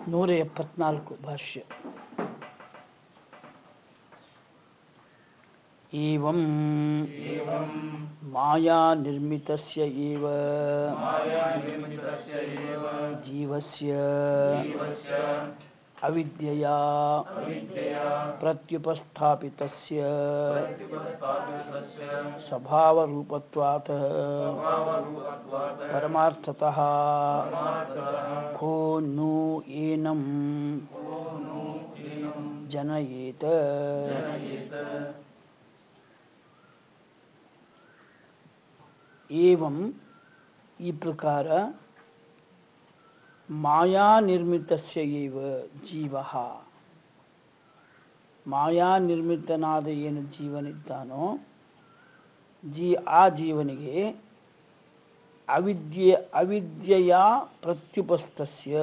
ನೂರ ಎಪ್ಪತ್ನಾಲ್ಕು ಭಾಷ್ಯ ಏವಂ ಮಾಯಾ ನಿರ್ಮಿತಸ್ಯ ಏವ ಜೀವಸ್ಯ ಅವಿದ್ಯೆಯ ಪ್ರತ್ಯುಪಸ್ಥಾಪಿತಸ್ಯ ಸ್ವಭಾವರೂಪತ್ವಾತ್ ಪರಮಾರ್ಥತಃ ಕೋ ನು ಏನಂ ಜನಯೇತ ಏವಂ ಈ ಪ್ರಕಾರ ಮಾಯಾ ನಿರ್ಮಿತಸ್ಯ ಏವ ಜೀವ ಮಾಯಾ ನಿರ್ಮಿತನಾದ ಏನು ಜೀವನಿದ್ದಾನೋ ಜೀ ಆ ಜೀವನಿಗೆ ಅವಿದ್ಯೆ ಅವಿದ್ಯೆಯ ಪ್ರತ್ಯುಪಸ್ಥಸ್ಯ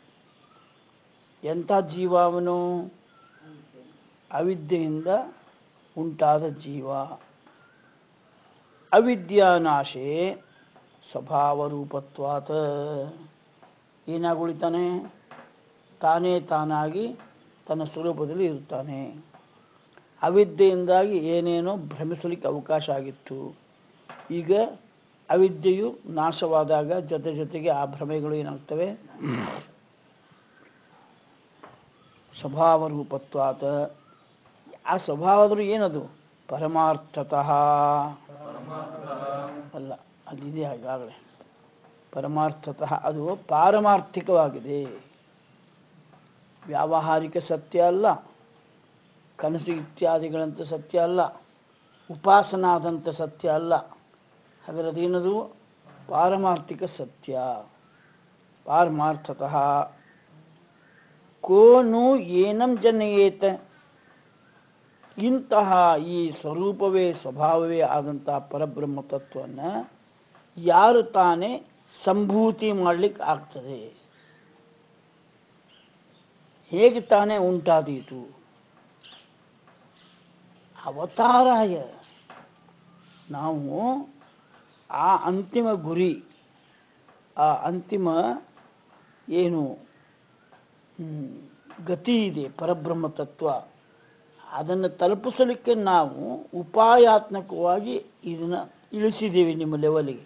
ಎಂಥ ಜೀವ ಅವನು ಅವಿದ್ಯೆಯಿಂದ ಉಂಟಾದ ಜೀವ ಅವಿದ್ಯಾನಾಶೆ ಸ್ವಭಾವರೂಪತ್ವಾತ ಏನಾಗಿ ಉಳಿತಾನೆ ತಾನೇ ತಾನಾಗಿ ತನ್ನ ಸ್ವರೂಪದಲ್ಲಿ ಇರ್ತಾನೆ ಅವಿದ್ಯೆಯಿಂದಾಗಿ ಏನೇನೋ ಭ್ರಮಿಸಲಿಕ್ಕೆ ಅವಕಾಶ ಆಗಿತ್ತು ಈಗ ಅವಿದ್ಯೆಯು ನಾಶವಾದಾಗ ಜೊತೆ ಜೊತೆಗೆ ಆ ಭ್ರಮೆಗಳು ಏನಾಗ್ತವೆ ಸ್ವಭಾವ ರೂಪತ್ವಾತ ಆ ಸ್ವಭಾವದ್ರು ಏನದು ಪರಮಾರ್ಥತಃ ಅಲ್ಲ ಅಲ್ಲಿದೆ ಹಾಗಾಗಲೇ ಪರಮಾರ್ಥತಃ ಅದು ಪಾರಮಾರ್ಥಿಕವಾಗಿದೆ ವ್ಯಾವಹಾರಿಕ ಸತ್ಯ ಅಲ್ಲ ಕನಸು ಇತ್ಯಾದಿಗಳಂತ ಸತ್ಯ ಅಲ್ಲ ಉಪಾಸನಾದಂಥ ಸತ್ಯ ಅಲ್ಲ ಹಾಗಾದ್ರೆ ಅದೇನದು ಪಾರಮಾರ್ಥಿಕ ಸತ್ಯ ಪಾರಮಾರ್ಥತಃ ಕೋನು ಏನಂ ಜನಯೇತ ಇಂತಹ ಈ ಸ್ವರೂಪವೇ ಸ್ವಭಾವವೇ ಆದಂತಹ ಪರಬ್ರಹ್ಮ ತತ್ವವನ್ನು ಯಾರು ತಾನೇ ಸಂಭೂತಿ ಮಾಡಲಿಕ್ಕೆ ಆಗ್ತದೆ ಹೇಗೆ ತಾನೇ ಉಂಟಾದೀತು ಅವತಾರಾಯ ನಾವು ಆ ಅಂತಿಮ ಗುರಿ ಆ ಅಂತಿಮ ಏನು ಹ್ಮ್, ಗತಿ ಇದೆ ಪರಬ್ರಹ್ಮ ತತ್ವ ಅದನ್ನು ತಲುಪಿಸಲಿಕ್ಕೆ ನಾವು ಉಪಾಯಾತ್ಮಕವಾಗಿ ಇದನ್ನ ಇಳಿಸಿದ್ದೀವಿ ನಿಮ್ಮ ಲೆವೆಲಿಗೆ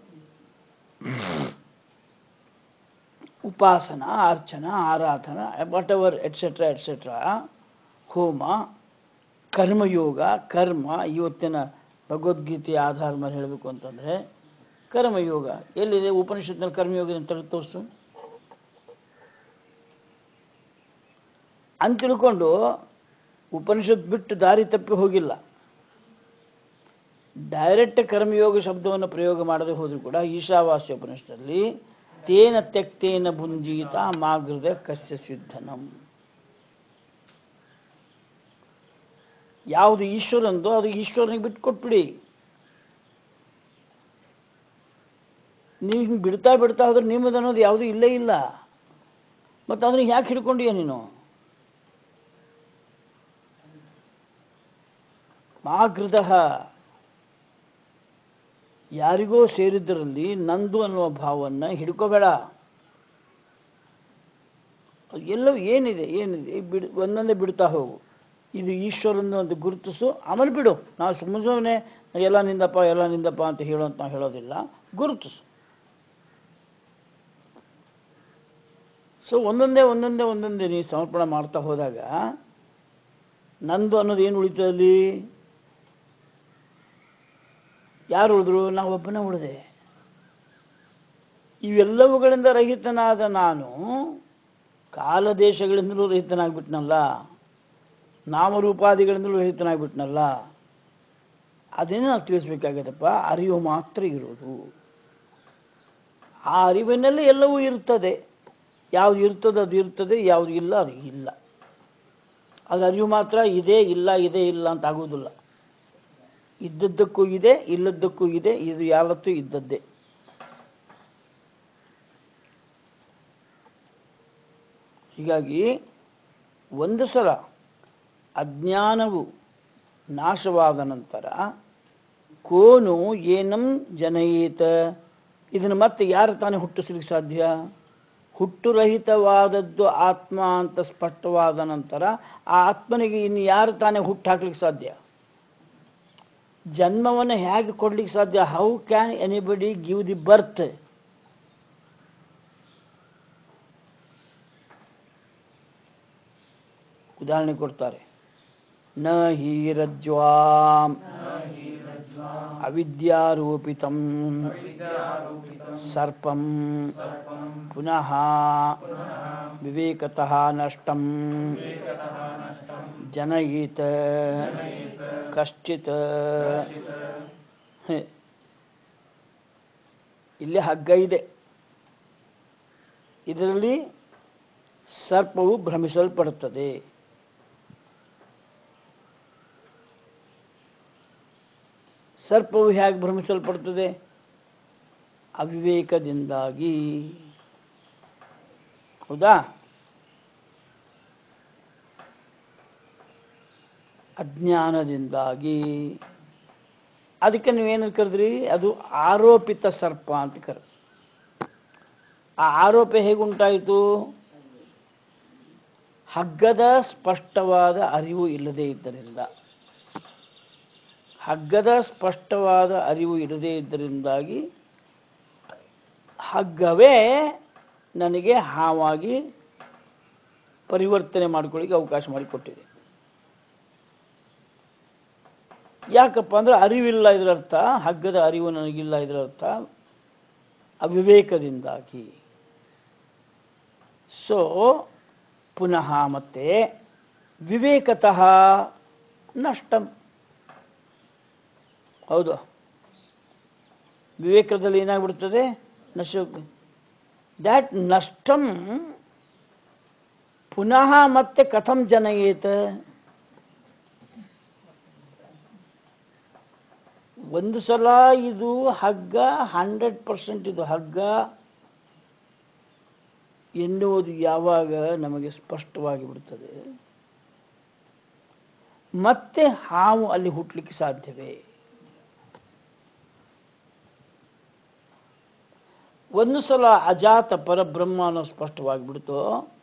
ಉಪಾಸನ ಅರ್ಚನಾ ಆರಾಧನಾ ವಾಟ್ ಎವರ್ ಎಟ್ಸೆಟ್ರಾ ಎಟ್ಸೆಟ್ರಾ ಹೋಮ ಕರ್ಮಯೋಗ ಕರ್ಮ ಇವತ್ತಿನ ಭಗವದ್ಗೀತೆಯ ಆಧಾರ ಮೇಲೆ ಹೇಳಬೇಕು ಅಂತಂದ್ರೆ ಕರ್ಮಯೋಗ ಎಲ್ಲಿದೆ ಉಪನಿಷತ್ನಲ್ಲಿ ಕರ್ಮಯೋಗ ಅಂತ ತೋರಿಸು ಅಂತ ತಿಳ್ಕೊಂಡು ಉಪನಿಷತ್ ಬಿಟ್ಟು ದಾರಿ ತಪ್ಪಿ ಹೋಗಿಲ್ಲ ಡೈರೆಕ್ಟ್ ಕರ್ಮಯೋಗ ಶಬ್ದವನ್ನು ಪ್ರಯೋಗ ಮಾಡದೆ ಹೋದ್ರು ಕೂಡ ಈಶಾವಾಸ್ಯ ಉಪನಿಷತ್ತಲ್ಲಿ ತೇನ ತ್ಯಕ್ತೇನ ಭುಂಜೀತ ಮಾಗೃದ ಕಸ್ಯ ಸಿದ್ಧನಂ ಯಾವುದು ಈಶ್ವರಂದೋ ಅದು ಈಶ್ವರನಿಗೆ ಬಿಟ್ಟು ಕೊಟ್ಬಿಡಿ ನೀವು ಹಿಂಗೆ ಬಿಡ್ತಾ ಬಿಡ್ತಾ ಹೋದ್ರೆ ನಿಮ್ಮದು ಅನ್ನೋದು ಯಾವುದೂ ಇಲ್ಲೇ ಇಲ್ಲ ಮತ್ತು ಅದನ್ನ ಯಾಕೆ ಹಿಡ್ಕೊಂಡಿಯ ನೀನು ಮಾಗೃದ ಯಾರಿಗೋ ಸೇರಿದ್ದರಲ್ಲಿ ನಂದು ಅನ್ನುವ ಭಾವನ್ನ ಹಿಡ್ಕೋಬೇಡ ಎಲ್ಲವೂ ಏನಿದೆ ಏನಿದೆ ಬಿಡ್ ಒಂದೊಂದೇ ಬಿಡ್ತಾ ಹೋಗು ಇದು ಈಶ್ವರನ ಒಂದು ಗುರುತಿಸು ಆಮೇಲೆ ಬಿಡು ನಾವು ಸುಮ್ಮನೆ ಸುಮ್ಮನೆ ಎಲ್ಲ ನಿಂದಪ್ಪ ಎಲ್ಲ ನಿಂದಪ್ಪ ಅಂತ ಹೇಳೋಂತ ನಾವು ಹೇಳೋದಿಲ್ಲ ಗುರುತಿಸು ಸೊ ಒಂದೊಂದೇ ಒಂದೊಂದೇ ಒಂದೊಂದೇ ನೀವು ಸಮರ್ಪಣೆ ಮಾಡ್ತಾ ಹೋದಾಗ ನಂದು ಅನ್ನೋದು ಏನು ಉಳಿತದಲ್ಲಿ ಯಾರು ಉಳಿದ್ರು ನಾವು ಒಬ್ಬನೇ ಉಳಿದೆ ಇವೆಲ್ಲವುಗಳಿಂದ ರಹಿತನಾದ ನಾನು ಕಾಲದೇಶಗಳಿಂದಲೂ ರಹಿತನಾಗ್ಬಿಟ್ನಲ್ಲ ನಾಮರೂಪಾದಿಗಳಿಂದಲೂ ರಹಿತನಾಗ್ಬಿಟ್ನಲ್ಲ ಅದೇನೇ ನಾವು ತಿಳಿಸ್ಬೇಕಾಗತ್ತಪ್ಪ ಅರಿವು ಮಾತ್ರ ಇರೋದು ಆ ಅರಿವಿನಲ್ಲಿ ಎಲ್ಲವೂ ಇರ್ತದೆ ಯಾವ್ದು ಇರ್ತದೆ ಅದು ಇರ್ತದೆ ಯಾವ್ದು ಇಲ್ಲ ಅದು ಇಲ್ಲ ಅದು ಅರಿವು ಮಾತ್ರ ಇದೆ ಇಲ್ಲ ಇದೆ ಇಲ್ಲ ಅಂತ ಆಗುವುದಿಲ್ಲ ಇದ್ದದ್ದಕ್ಕೂ ಇದೆ ಇಲ್ಲದ್ದಕ್ಕೂ ಇದೆ ಇದು ಯಾವತ್ತೂ ಇದ್ದದ್ದೇ ಹೀಗಾಗಿ ಒಂದು ಸಲ ಅಜ್ಞಾನವು ನಾಶವಾದ ನಂತರ ಕೋನು ಏನಂ ಜನಯೇತ ಇದನ್ನು ಮತ್ತೆ ಯಾರು ತಾನೇ ಹುಟ್ಟಿಸ್ಲಿಕ್ಕೆ ಸಾಧ್ಯ ಹುಟ್ಟುರಹಿತವಾದದ್ದು ಆತ್ಮ ಅಂತ ಸ್ಪಷ್ಟವಾದ ನಂತರ ಆ ಆತ್ಮನಿಗೆ ಇನ್ನು ಯಾರು ತಾನೇ ಹುಟ್ಟು ಹಾಕ್ಲಿಕ್ಕೆ ಸಾಧ್ಯ ಜನ್ಮವನ್ನು ಹೇಗೆ ಕೊಡ್ಲಿಕ್ಕೆ ಸಾಧ್ಯ how can anybody give the birth ಉದಾಹರಣೆ ಕೊಡ್ತಾರೆ ನ ಹೀರಜ್ವಾಂ ಅವಿದ್ಯಾರೂಪಿತಂ ಸರ್ಪಂ ಪುನಃ ವಿವೇಕತಃ ನಷ್ಟಂ ಜನಯೀತ ಕಶ್ಚಿತ್ ಹೆ. ಇಲ್ಲಿ ಹಗ್ಗ ಇದೆ ಇದರಲ್ಲಿ ಸರ್ಪವು ಭ್ರಮಿಸಲ್ಪಡುತ್ತದೆ ಸರ್ಪವು ಹೇಗೆ ಭ್ರಮಿಸಲ್ಪಡುತ್ತದೆ ಅವಿವೇಕದಿಂದಾಗಿ ಹೌದಾ ಅಜ್ಞಾನದಿಂದಾಗಿ ಅದಕ್ಕೆ ನೀವೇನು ಕರೆದ್ರಿ ಅದು ಆರೋಪಿತ ಸರ್ಪ ಅಂತ ಕರೆದ್ರಿ ಆ ಆರೋಪ ಹೇಗುಂಟಾಯಿತು ಹಗ್ಗದ ಸ್ಪಷ್ಟವಾದ ಅರಿವು ಇಲ್ಲದೇ ಇದ್ದರಿಂದ ಹಗ್ಗದ ಸ್ಪಷ್ಟವಾದ ಅರಿವು ಇಲ್ಲದೇ ಇದ್ದರಿಂದಾಗಿ ಹಗ್ಗವೇ ನನಗೆ ಹಾವಾಗಿ ಪರಿವರ್ತನೆ ಮಾಡ್ಕೊಳ್ಳಿಕ್ಕೆ ಅವಕಾಶ ಮಾಡಿಕೊಟ್ಟಿದೆ ಯಾಕಪ್ಪ ಅಂದ್ರೆ ಅರಿವಿಲ್ಲ ಇದರರ್ಥ ಹಗ್ಗದ ಅರಿವು ನನಗಿಲ್ಲ ಇದರರ್ಥ ಅವಿವೇಕದಿಂದಾಗಿ ಸೊ ಪುನಃ ಮತ್ತೆ ವಿವೇಕತಃ ನಷ್ಟಂ ಹೌದು ವಿವೇಕದಲ್ಲಿ ಏನಾಗ್ಬಿಡ್ತದೆ ನಶ ದ್ಯಾಟ್ ನಷ್ಟಂ ಪುನಃ ಮತ್ತೆ ಕಥಂ ಜನಯೇತ ಒಂದು ಸಲ ಇದು ಹಗ್ಗ ಹಂಡ್ರೆಡ್ ಪರ್ಸೆಂಟ್ ಇದು ಹಗ್ಗ ಎನ್ನುವುದು ಯಾವಾಗ ನಮಗೆ ಸ್ಪಷ್ಟವಾಗಿ ಬಿಡುತ್ತದೆ ಮತ್ತೆ ಹಾವು ಅಲ್ಲಿ ಹುಟ್ಟಲಿಕ್ಕೆ ಸಾಧ್ಯವೇ ಒಂದು ಸಲ ಅಜಾತ ಪರಬ್ರಹ್ಮ ಅನ್ನೋ ಸ್ಪಷ್ಟವಾಗಿ ಬಿಡ್ತು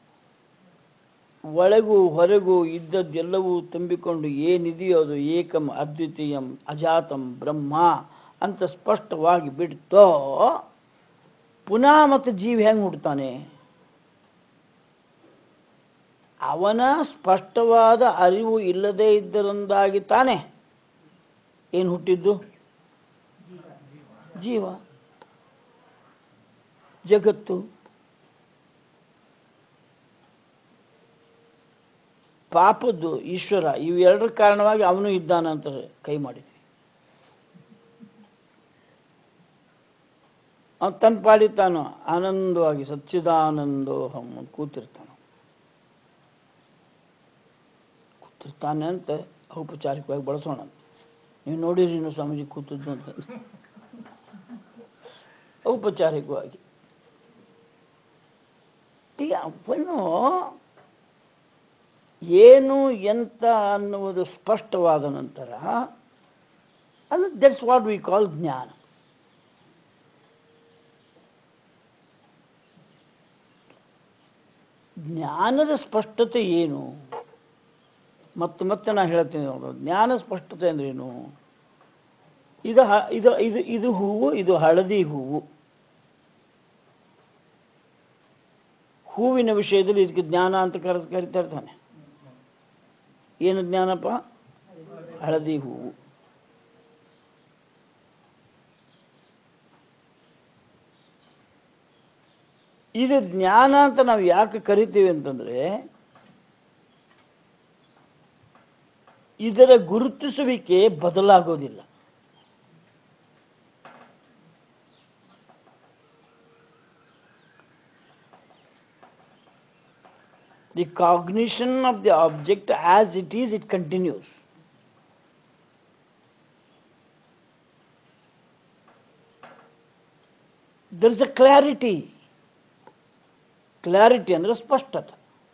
ಒಳಗೂ ಹೊರಗೂ ಇದ್ದದ್ದೆಲ್ಲವೂ ತುಂಬಿಕೊಂಡು ಏನಿದೆಯೋ ಅದು ಏಕಂ ಅದ್ವಿತೀಯಂ ಅಜಾತಂ ಬ್ರಹ್ಮ ಅಂತ ಸ್ಪಷ್ಟವಾಗಿ ಬಿಡ್ತೋ ಪುನಃ ಮತ್ತೆ ಜೀವ ಹೆಂಗೆ ಹುಡ್ತಾನೆ ಅವನ ಸ್ಪಷ್ಟವಾದ ಅರಿವು ಇಲ್ಲದೇ ಇದ್ದರಿಂದಾಗಿ ತಾನೆ ಏನು ಹುಟ್ಟಿದ್ದು ಜೀವ ಜಗತ್ತು ಪಾಪದ್ದು ಈಶ್ವರ ಇವೆರಡರ ಕಾರಣವಾಗಿ ಅವನು ಇದ್ದಾನಂತ ಕೈ ಮಾಡಿದ್ವಿ ಅವನು ತನ್ನ ಪಾಡಿ ತಾನು ಆನಂದವಾಗಿ ಸಚ್ಚಿದಾನಂದೋಹಂ ಅಂತ ಕೂತಿರ್ತಾನ ಕೂತಿರ್ತಾನೆ ಅಂತ ಔಪಚಾರಿಕವಾಗಿ ಬಳಸೋಣ ಅಂತ. ನೀವು ನೋಡಿರಿ ಇನ್ನು ಸ್ವಾಮೀಜಿ ಕೂತಿದ್ದು ಅಂತ ಔಪಚಾರಿಕವಾಗಿ ಈಗ ಅವನು ಏನು ಎಂತ ಅನ್ನುವುದು ಸ್ಪಷ್ಟವಾದ ನಂತರ ಅದು ದಟ್ಸ್ ವಾಟ್ ವಿ ಕಾಲ್ ಜ್ಞಾನ ಜ್ಞಾನದ ಸ್ಪಷ್ಟತೆ ಏನು ಮತ್ತೆ ಮತ್ತೆ ನಾ ಹೇಳ್ತೀನಿ ನೋಡು ಜ್ಞಾನ ಸ್ಪಷ್ಟತೆ ಅಂದ್ರೇನು ಇದು ಹ- ಇದು ಇದು ಇದು ಹೂವು ಇದು ಹಳದಿ ಹೂವು ಹೂವಿನ ವಿಷಯದಲ್ಲಿ ಇದಕ್ಕೆ ಜ್ಞಾನ ಅಂತ ಕರೆ ಕರಿತಾ ಇರ್ತಾನೆ ಏನು ಜ್ಞಾನಪ್ಪ ಹಳದಿ ಹೂವು ಇದು ಜ್ಞಾನ ಅಂತ ನಾವು ಯಾಕೆ ಕರಿತೀವಿ ಅಂತಂದ್ರೆ ಇದರ ಗುರುತಿಸುವಿಕೆ ಬದಲಾಗೋದಿಲ್ಲ the cognition of the object as it is, it continues. There is a clarity. Clarity ಅಂದ್ರೆ ಸ್ಪಷ್ಟತೆ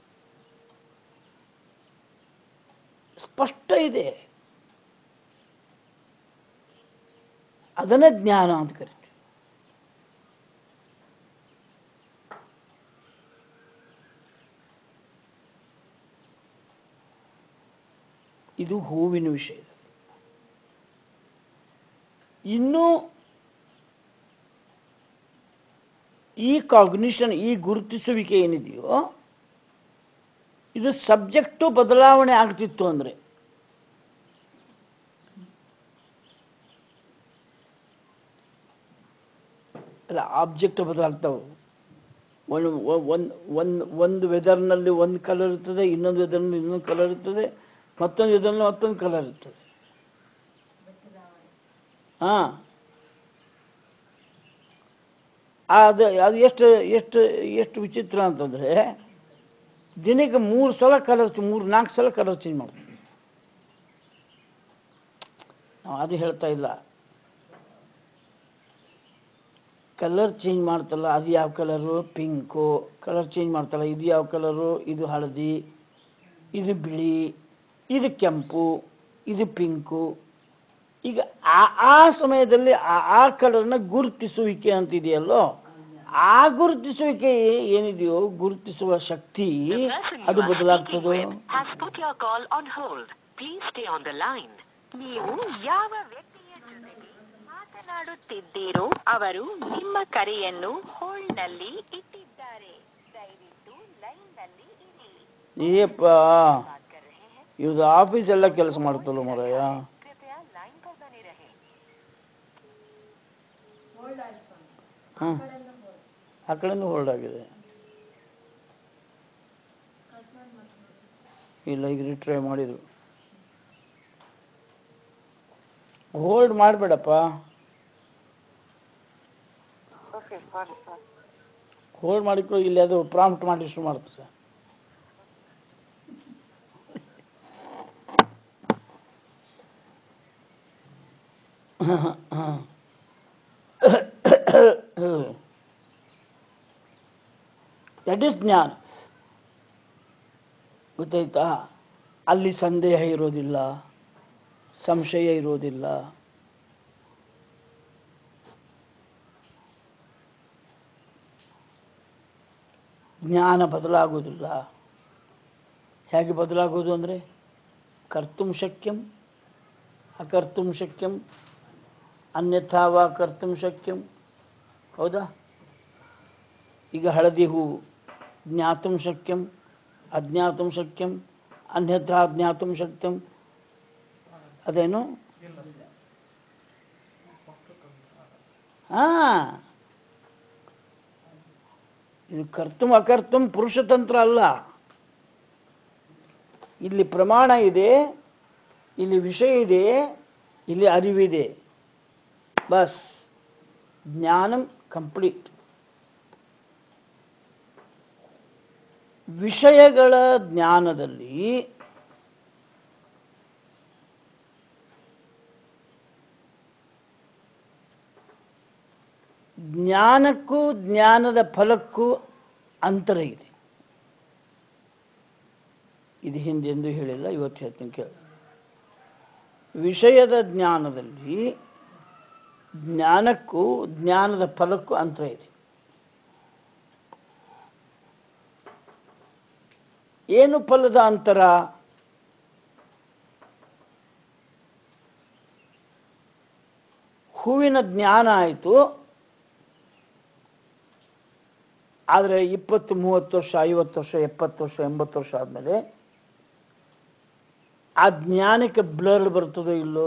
ಸ್ಪಷ್ಟ ಇದೆ ಅದನ್ನೇ ಜ್ಞಾನ ಅಂತ ಕರಿತೀವಿ ಇದು ಹೂವಿನ ವಿಷಯ ಇನ್ನು ಈ ಕಾಗ್ನಿಷನ್ ಈ ಗುರುತಿಸುವಿಕೆ ಏನಿದೆಯೋ ಇದು ಸಬ್ಜೆಕ್ಟು ಬದಲಾವಣೆ ಆಗ್ತಿತ್ತು ಅಂದ್ರೆ ಅಲ್ಲ ಆಬ್ಜೆಕ್ಟ್ ಬದಲಾಗ್ತಾವೆ ಒಂದು ಒಂದು ಒಂದು ಒಂದು ವೆದರ್ನಲ್ಲಿ ಒಂದು ಕಲರ್ ಇರ್ತದೆ ಇನ್ನೊಂದು ವೆದರ್ನಲ್ಲಿ ಇನ್ನೊಂದು ಕಲರ್ ಇರ್ತದೆ ಮತ್ತೊಂದು ವೆದರ್ನಲ್ಲಿ ಮತ್ತೊಂದು ಕಲರ್ ಇರ್ತದೆ ಹಾ ಅದು ಅದು ಎಷ್ಟು ಎಷ್ಟು ಎಷ್ಟು ವಿಚಿತ್ರ ಅಂತಂದ್ರೆ ದಿನಕ್ಕೆ ಮೂರು ಸಲ ಕಲರ್ ಮೂರು ನಾಲ್ಕು ಸಲ ಕಲರ್ ಚೇಂಜ್ ಮಾಡ್ತೀವಿ ನಾವು ಅದು ಹೇಳ್ತಾ ಇಲ್ಲ ಕಲರ್ ಚೇಂಜ್ ಮಾಡ್ತಲ್ಲ ಅದು ಯಾವ ಕಲರು ಪಿಂಕು ಕಲರ್ ಚೇಂಜ್ ಮಾಡ್ತಲ್ಲ ಇದು ಯಾವ ಕಲರು ಇದು ಹಳದಿ ಇದು ಬಿಳಿ ಇದು ಕೆಂಪು ಇದು ಪಿಂಕು ಈಗ ಆ ಆ ಸಮಯದಲ್ಲಿ ಆ ಆ ಕಲರ್ನ ಗುರುತಿಸುವಿಕೆ ಅಂತಿದೆಯಲ್ಲೋ ಆ ಗುರುತಿಸುವಿಕೆ ಏನಿದೆಯೋ ಗುರುತಿಸುವ ಶಕ್ತಿ The person you ಅದು are speaking ಬದಲಾಗ್ತದೋ with has put your call on hold. Please stay on the line. ನೀವು ಯಾವ ವ್ಯಕ್ತಿಯ ಜೊತೆಗೆ ಮಾತನಾಡುತ್ತಿದ್ದೀರೋ ಅವರು ನಿಮ್ಮ ಕರೆಯನ್ನು ಹೋಲ್ಡ್ ನಲ್ಲಿ ಇಟ್ಟಿದ್ದಾರೆ ದಯವಿಟ್ಟು ಲೈನ್ ನಲ್ಲಿ ಇರಿ ಏಪ್ಪ बात कर रहे हैं ಇವ್ದು ಆಫೀಸ್ ಎಲ್ಲ ಕೆಲಸ ಮಾಡ್ತಲ್ಲ ಮರಯ್ಯ कृपया लाइन पर बने रहें ಹ್ಮ್ ಆ ಕಡೆನೂ ಹೋಲ್ಡ್ ಆಗಿದೆ ಇಲ್ಲ ಈಗ ರಿಟ್ರೈ ಮಾಡಿದ್ರು ಹೋಲ್ಡ್ ಮಾಡಬೇಡಪ್ಪ ಓಕೆ ಸಾರಿ ಸರ್ ಹೋಲ್ಡ್ ಮಾಡಿಕೊ ಇಲ್ಲಿ ಅದು ಪ್ರಾಂಪ್ಟ್ ಮಾಡಿ ಶುರು ಮಾಡ್ತದೆ ದಟ್ ಇಸ್ ಜ್ಞಾನ ಗೊತ್ತಾಯ್ತಾ ಅಲ್ಲಿ ಸಂದೇಹ ಇರೋದಿಲ್ಲ ಸಂಶಯ ಇರೋದಿಲ್ಲ ಜ್ಞಾನ ಬದಲಾಗೋದಿಲ್ಲ ಹೇಗೆ ಬದಲಾಗೋದು ಅಂದರೆ ಕರ್ತುಂ ಶಕ್ಯಂ ಅಕರ್ತುಂ ಶಕ್ಯಂ ಅನ್ಯಥಾ ವಾ ಕರ್ತುಂ ಶಕ್ಯಂ ಹೌದಾ ಈಗ ಹಳದಿ ಹೂವು ಜ್ಞಾತುಂ ಶಕ್ಯಂ ಅಜ್ಞಾತುಂ ಶಕ್ಯಂ ಅನ್ಯಥಾ ಜ್ಞಾತುಂ ಶಕ್ಯಂ ಅದೇನು ಹಾ ಇದು ಕರ್ತುಂ ಅಕರ್ತುಂ ಪುರುಷತಂತ್ರ ಅಲ್ಲ ಇಲ್ಲಿ ಪ್ರಮಾಣ ಇದೆ ಇಲ್ಲಿ ವಿಷಯ ಇದೆ ಇಲ್ಲಿ ಅರಿವಿದೆ ಬಸ್ ಜ್ಞಾನಂ ಕಂಪ್ಲೀಟ್ ವಿಷಯಗಳ ಜ್ಞಾನದಲ್ಲಿ ಜ್ಞಾನಕ್ಕೂ ಜ್ಞಾನದ ಫಲಕ್ಕೂ ಅಂತರ ಇದೆ ಇದು ಹಿಂದೆಂದೂ ಹೇಳಿಲ್ಲ ಇವತ್ತು ಹೇಳ್ತೀನಿ ಕೇಳಿ ವಿಷಯದ ಜ್ಞಾನದಲ್ಲಿ ಜ್ಞಾನಕ್ಕೂ ಜ್ಞಾನದ ಫಲಕ್ಕೂ ಅಂತರ ಇದೆ ಏನು ಫಲದ ಅಂತರ ಹೂವಿನ ಜ್ಞಾನ ಆಯಿತು ಆದರೆ ಇಪ್ಪತ್ತು ಮೂವತ್ತು ವರ್ಷ ಐವತ್ತು ವರ್ಷ ಎಪ್ಪತ್ತು ವರ್ಷ ಎಂಬತ್ತು ವರ್ಷ ಆದಮೇಲೆ ಆ ಜ್ಞಾನಕ್ಕೆ ಬ್ಲರ್ ಬರ್ತದೋ ಇಲ್ಲೋ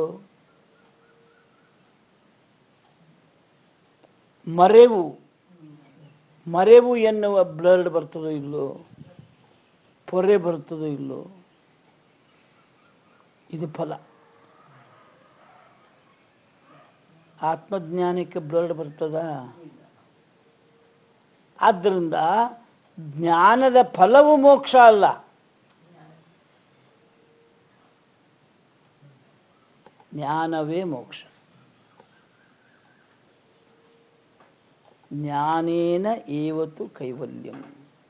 ಮರೆವು ಮರೆವು ಎನ್ನುವ ಬ್ಲರ್ಡ್ ಬರ್ತದೋ ಇಲ್ಲೋ ಪೊರೆ ಬರ್ತದೋ ಇಲ್ಲೋ ಇದು ಫಲ ಆತ್ಮಜ್ಞಾನಕ್ಕೆ ಬ್ಲರ್ಡ್ ಬರ್ತದ ಆದ್ದರಿಂದ ಜ್ಞಾನದ ಫಲವು ಮೋಕ್ಷ ಅಲ್ಲ ಜ್ಞಾನವೇ ಮೋಕ್ಷ ಜ್ಞಾನೇನ ಏವತ್ತು ಕೈವಲ್ಯಂ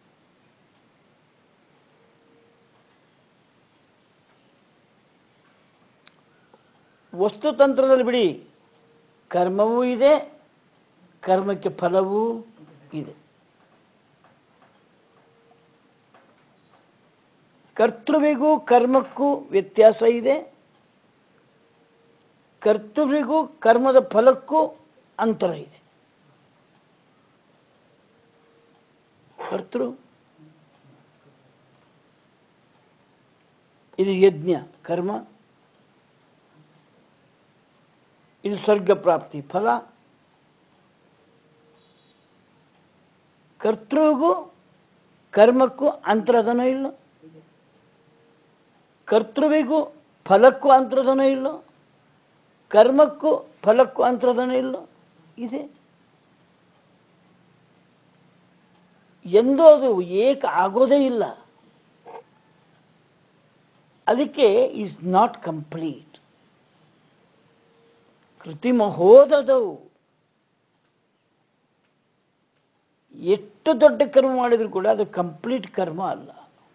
ವಸ್ತುತಂತ್ರದಲ್ಲಿ ಬಿಡಿ ಕರ್ಮವೂ ಇದೆ ಕರ್ಮಕ್ಕೆ ಫಲವೂ ಇದೆ ಕರ್ತೃವಿಗೂ ಕರ್ಮಕ್ಕೂ ವ್ಯತ್ಯಾಸ ಇದೆ ಕರ್ತೃವಿಗೂ ಕರ್ಮದ ಫಲಕ್ಕೂ ಅಂತರ ಇದೆ ಕರ್ತೃ ಇದು ಯಜ್ಞ ಕರ್ಮ ಇದು ಸ್ವರ್ಗ ಪ್ರಾಪ್ತಿ ಫಲ ಕರ್ತೃಗೂ ಕರ್ಮಕ್ಕೂ ಅಂತರದನ ಇಲ್ಲ ಕರ್ತೃವಿಗೂ ಫಲಕ್ಕೂ ಅಂತರದನ ಇಲ್ಲ ಕರ್ಮಕ್ಕೂ ಫಲಕ್ಕೂ ಅಂತರದನ ಇಲ್ಲ ಇದೆ ಎಂದೂ ಅದು ಏಕ ಆಗೋದೇ ಇಲ್ಲ ಅದಕ್ಕೆ ಈಸ್ ನಾಟ್ ಕಂಪ್ಲೀಟ್ ಕೃತಿಮ ಹೋದದವು ಎಷ್ಟು ದೊಡ್ಡ ಕರ್ಮ ಮಾಡಿದ್ರು ಕೂಡ ಅದು ಕಂಪ್ಲೀಟ್ ಕರ್ಮ ಅಲ್ಲ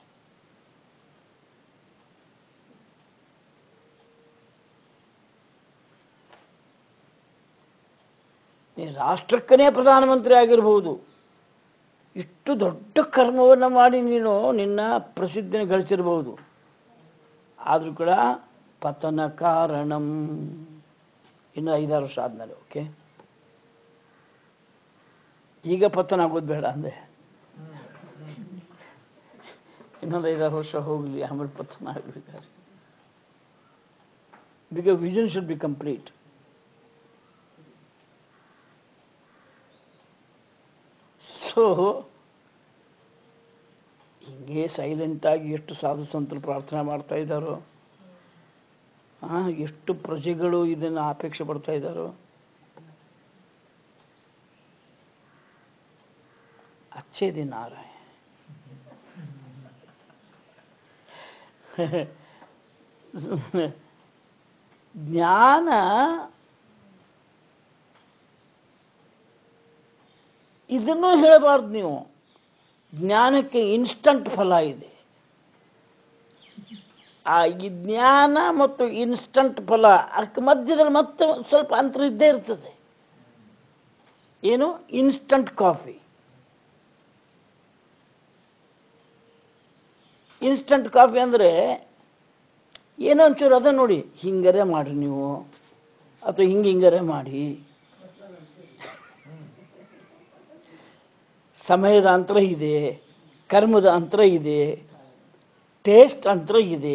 ನೀ ರಾಷ್ಟ್ರಕ್ಕನೇ ಪ್ರಧಾನಮಂತ್ರಿ ಆಗಿರಬಹುದು ಇಷ್ಟು ದೊಡ್ಡ ಕರ್ಮವನ್ನು ಮಾಡಿ ನೀನು ನಿನ್ನ ಪ್ರಸಿದ್ಧಿನ ಗಳಿಸಿರಬಹುದು ಆದರೂ ಕೂಡ ಪತನ ಕಾರಣಂ ಇನ್ನು ಐದಾರು ವರ್ಷ ಆದ್ಮೇಲೆ ಓಕೆ ಈಗ ಪತನ ಆಗೋದು ಬೇಡ ಅಂದೆ ಇನ್ನೊಂದು ಐದಾರು ವರ್ಷ ಹೋಗ್ಲಿ ಆಮೇಲೆ ಪತನ ಆಗ್ಬೇಕಾದ್ರೆ because vision should be complete so ಹಿಂಗೆ ಸೈಲೆಂಟ್ ಆಗಿ ಎಷ್ಟು ಸಾಧು ಸಂತರು ಪ್ರಾರ್ಥನೆ ಮಾಡ್ತಾ ಇದ್ದಾರೋ ಆ, ಎಷ್ಟು ಪ್ರಜೆಗಳು ಇದನ್ನು ಅಪೇಕ್ಷೆ ಪಡ್ತಾ ಇದ್ದಾರೋ ಅಚ್ಚೇ ದಿನ ಆ ರहे हैं। ಜ್ಞಾನ ಇದನ್ನು ಹೇಳಬಾರ್ದು ನೀವು ಜ್ಞಾನಕ್ಕೆ ಇನ್ಸ್ಟಂಟ್ ಫಲ ಇದೆ ಆ ಈ ಜ್ಞಾನ ಮತ್ತು ಇನ್ಸ್ಟಂಟ್ ಫಲ ಅದಕ್ಕೆ ಮಧ್ಯದಲ್ಲಿ ಮತ್ತೆ ಒಂದ್ ಸ್ವಲ್ಪ ಅಂತರ ಇದ್ದೇ ಇರ್ತದೆ ಏನು ಇನ್ಸ್ಟಂಟ್ ಕಾಫಿ ಇನ್ಸ್ಟಂಟ್ ಕಾಫಿ ಅಂದ್ರೆ ಏನೋ ಒಂಚೂರು ಅದ ನೋಡಿ ಹಿಂಗರೆ ಮಾಡ್ರಿ ನೀವು ಅಥವಾ ಹಿಂಗೆ ಹಿಂಗರೆ ಮಾಡಿ ಸಮಯದ ಅಂತರ ಇದೆ ಕರ್ಮದ ಅಂತರ ಇದೆ ಟೇಸ್ಟ್ ಅಂತರ ಇದೆ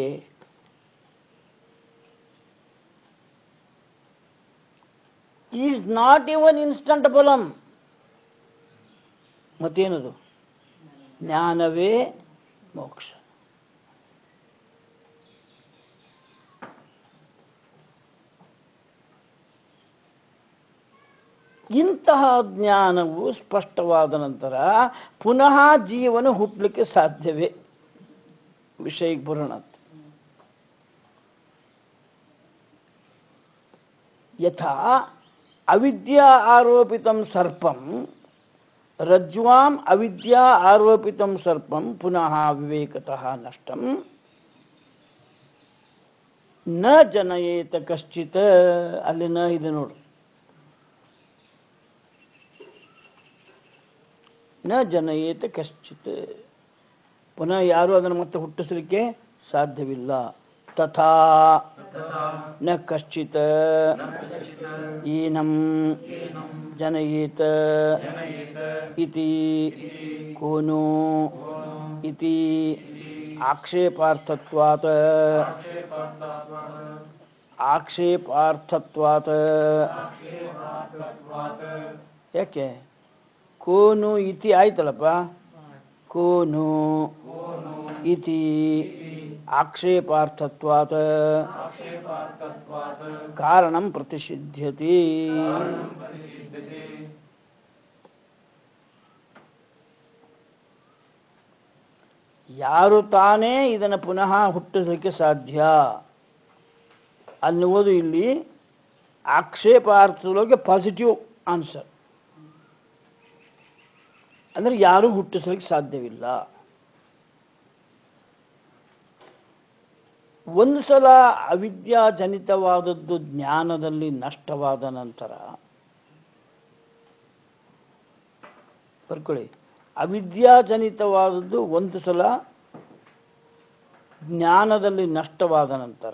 ಈಸ್ ನಾಟ್ ಇವನ್ ಇನ್ಸ್ಟಂಟ್ ಫಲಂ ಮತ್ತೇನದು ಜ್ಞಾನವೇ ಮೋಕ್ಷ ಇಂತಹ ಜ್ಞಾನವು ಸ್ಪಷ್ಟವಾದ ನಂತರ ಪುನಃ ಜೀವನ ಹುಟ್ಟಲಿಕ್ಕೆ ಸಾಧ್ಯವೇ ವಿಷಯಕ್ಕೆ ಬರೋಣ ಯಥಾ ಅವಿದ್ಯಾ ಆರೋಪಿತಂ ಸರ್ಪಂ ರಜ್ವಾಂ ಅವಿದ್ಯಾ ಆರೋಪಿತಂ ಸರ್ಪಂ ಪುನಃ ವಿವೇಕತಃ ನಷ್ಟಂ ನ ಜನಯೇತ ಕಶ್ಚಿತ್ ಅಲ್ಲಿ ನ ಇದೆ ನೋಡು ನ ಜನಯೇತ ಕಶ್ಚಿತ್ ಪುನಃ ಯಾರು ಅದನ್ನು ಮತ್ತೆ ಹುಟ್ಟಿಸಲಿಕ್ಕೆ ಸಾಧ್ಯವಿಲ್ಲ ತಥಾ ನ ಕಶ್ಚಿತ್ ಏನಂ ಜನಯೇತ ಇತಿ ಕೋನೋ ಇತಿ ಆಕ್ಷೇಪಾರ್ಥತ್ವಾತ್ ಆಕ್ಷೇಪಾರ್ಥತ್ವಾತ್ ಯಾಕೆ ಕೋನು ಇತಿ ಆಯ್ತಲ್ಲಪ್ಪ ಕೋನು ಇತಿ ಆಕ್ಷೇಪಾರ್ಥತ್ವಾತ್ ಕಾರಣಂ ಪ್ರತಿಷಿಧ್ಯತೆ ಯಾರು ತಾನೇ ಇದನ್ನು ಪುನಃ ಹುಟ್ಟಿಸಲಿಕ್ಕೆ ಸಾಧ್ಯ ಅನ್ನುವುದು ಇಲ್ಲಿ ಆಕ್ಷೇಪಾರ್ಥದೊಳಗೆ ಪಾಸಿಟಿವ್ ಆನ್ಸರ್ ಅಂದ್ರೆ ಯಾರೂ ಹುಟ್ಟಿಸಲಿಕ್ಕೆ ಸಾಧ್ಯವಿಲ್ಲ ಒಂದು ಸಲ ಅವಿದ್ಯಾಜನಿತವಾದದ್ದು ಜ್ಞಾನದಲ್ಲಿ ನಷ್ಟವಾದ ನಂತರ ಬರ್ಕೊಳ್ಳಿ ಅವಿದ್ಯಾಜನಿತವಾದದ್ದು ಒಂದು ಸಲ ಜ್ಞಾನದಲ್ಲಿ ನಷ್ಟವಾದ ನಂತರ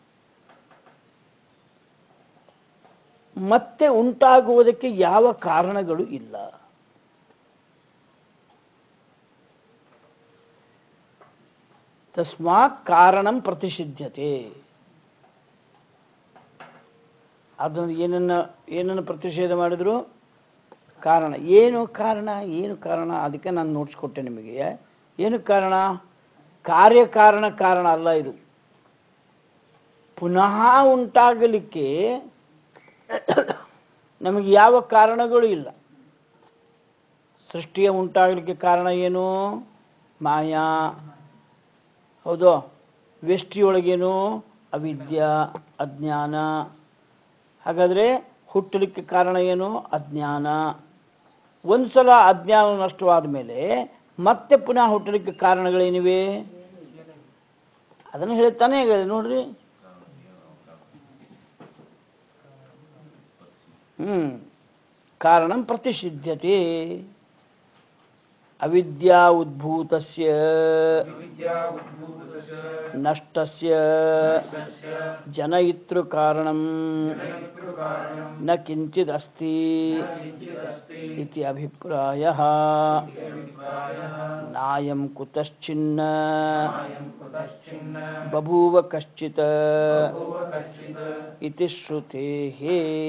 ಮತ್ತೆ ಉಂಟಾಗುವುದಕ್ಕೆ ಯಾವ ಕಾರಣಗಳು ಇಲ್ಲ ತಸ್ಮಾತ್ ಕಾರಣಂ ಪ್ರತಿಷಿಧ್ಯತೆ ಅದನ್ನು ಏನನ್ನ ಏನನ್ನು ಪ್ರತಿಷೇಧ ಮಾಡಿದ್ರು ಕಾರಣ ಏನು ಕಾರಣ ಏನು ಕಾರಣ ಅದಕ್ಕೆ ನಾನು ನೋಡ್ಸ್ಕೊಟ್ಟೆ ನಿಮಗೆ ಏನು ಕಾರಣ ಕಾರ್ಯಕಾರಣ ಕಾರಣ ಅಲ್ಲ ಇದು ಪುನಃ ಉಂಟಾಗಲಿಕ್ಕೆ ನಮಗೆ ಯಾವ ಕಾರಣಗಳು ಇಲ್ಲ ಸೃಷ್ಟಿಯ ಉಂಟಾಗಲಿಕ್ಕೆ ಕಾರಣ ಏನು ಮಾಯಾ ಹೌದು ವ್ಯಷ್ಟಿಯೊಳಗೇನು ಅವಿದ್ಯ ಅಜ್ಞಾನ ಹಾಗಾದ್ರೆ ಹುಟ್ಟಲಿಕ್ಕೆ ಕಾರಣ ಏನು ಅಜ್ಞಾನ ಒಂದ್ಸಲ ಅಜ್ಞಾನ ನಷ್ಟವಾದ ಮೇಲೆ ಮತ್ತೆ ಪುನಃ ಹುಟ್ಟಲಿಕ್ಕೆ ಕಾರಣಗಳೇನಿವೆ ಅದನ್ನು ಹೇಳ್ತಾನೆ ಹೇಳಿದೆ ನೋಡ್ರಿ ಹ್ಮ್ ಕಾರಣಂ ಪ್ರತಿಷಿಧ್ಯತೆ ಅವಿದ್ಯಾ ಉದ್ಭೂತಸ್ಯ ನಷ್ಟಸ್ಯ ಜನಯಿತೃ ಕಾರಣಂ ನ ಕಿಂಚಿದಸ್ತಿ ಇತಿ ಅಭಿಪ್ರಾಯ ನಾಯಂ ಕುತಶ್ಚಿನ್ನ ಬಭೂವ ಕಶ್ಚಿತ್ ಇತಿ ಶ್ರುತೇಃ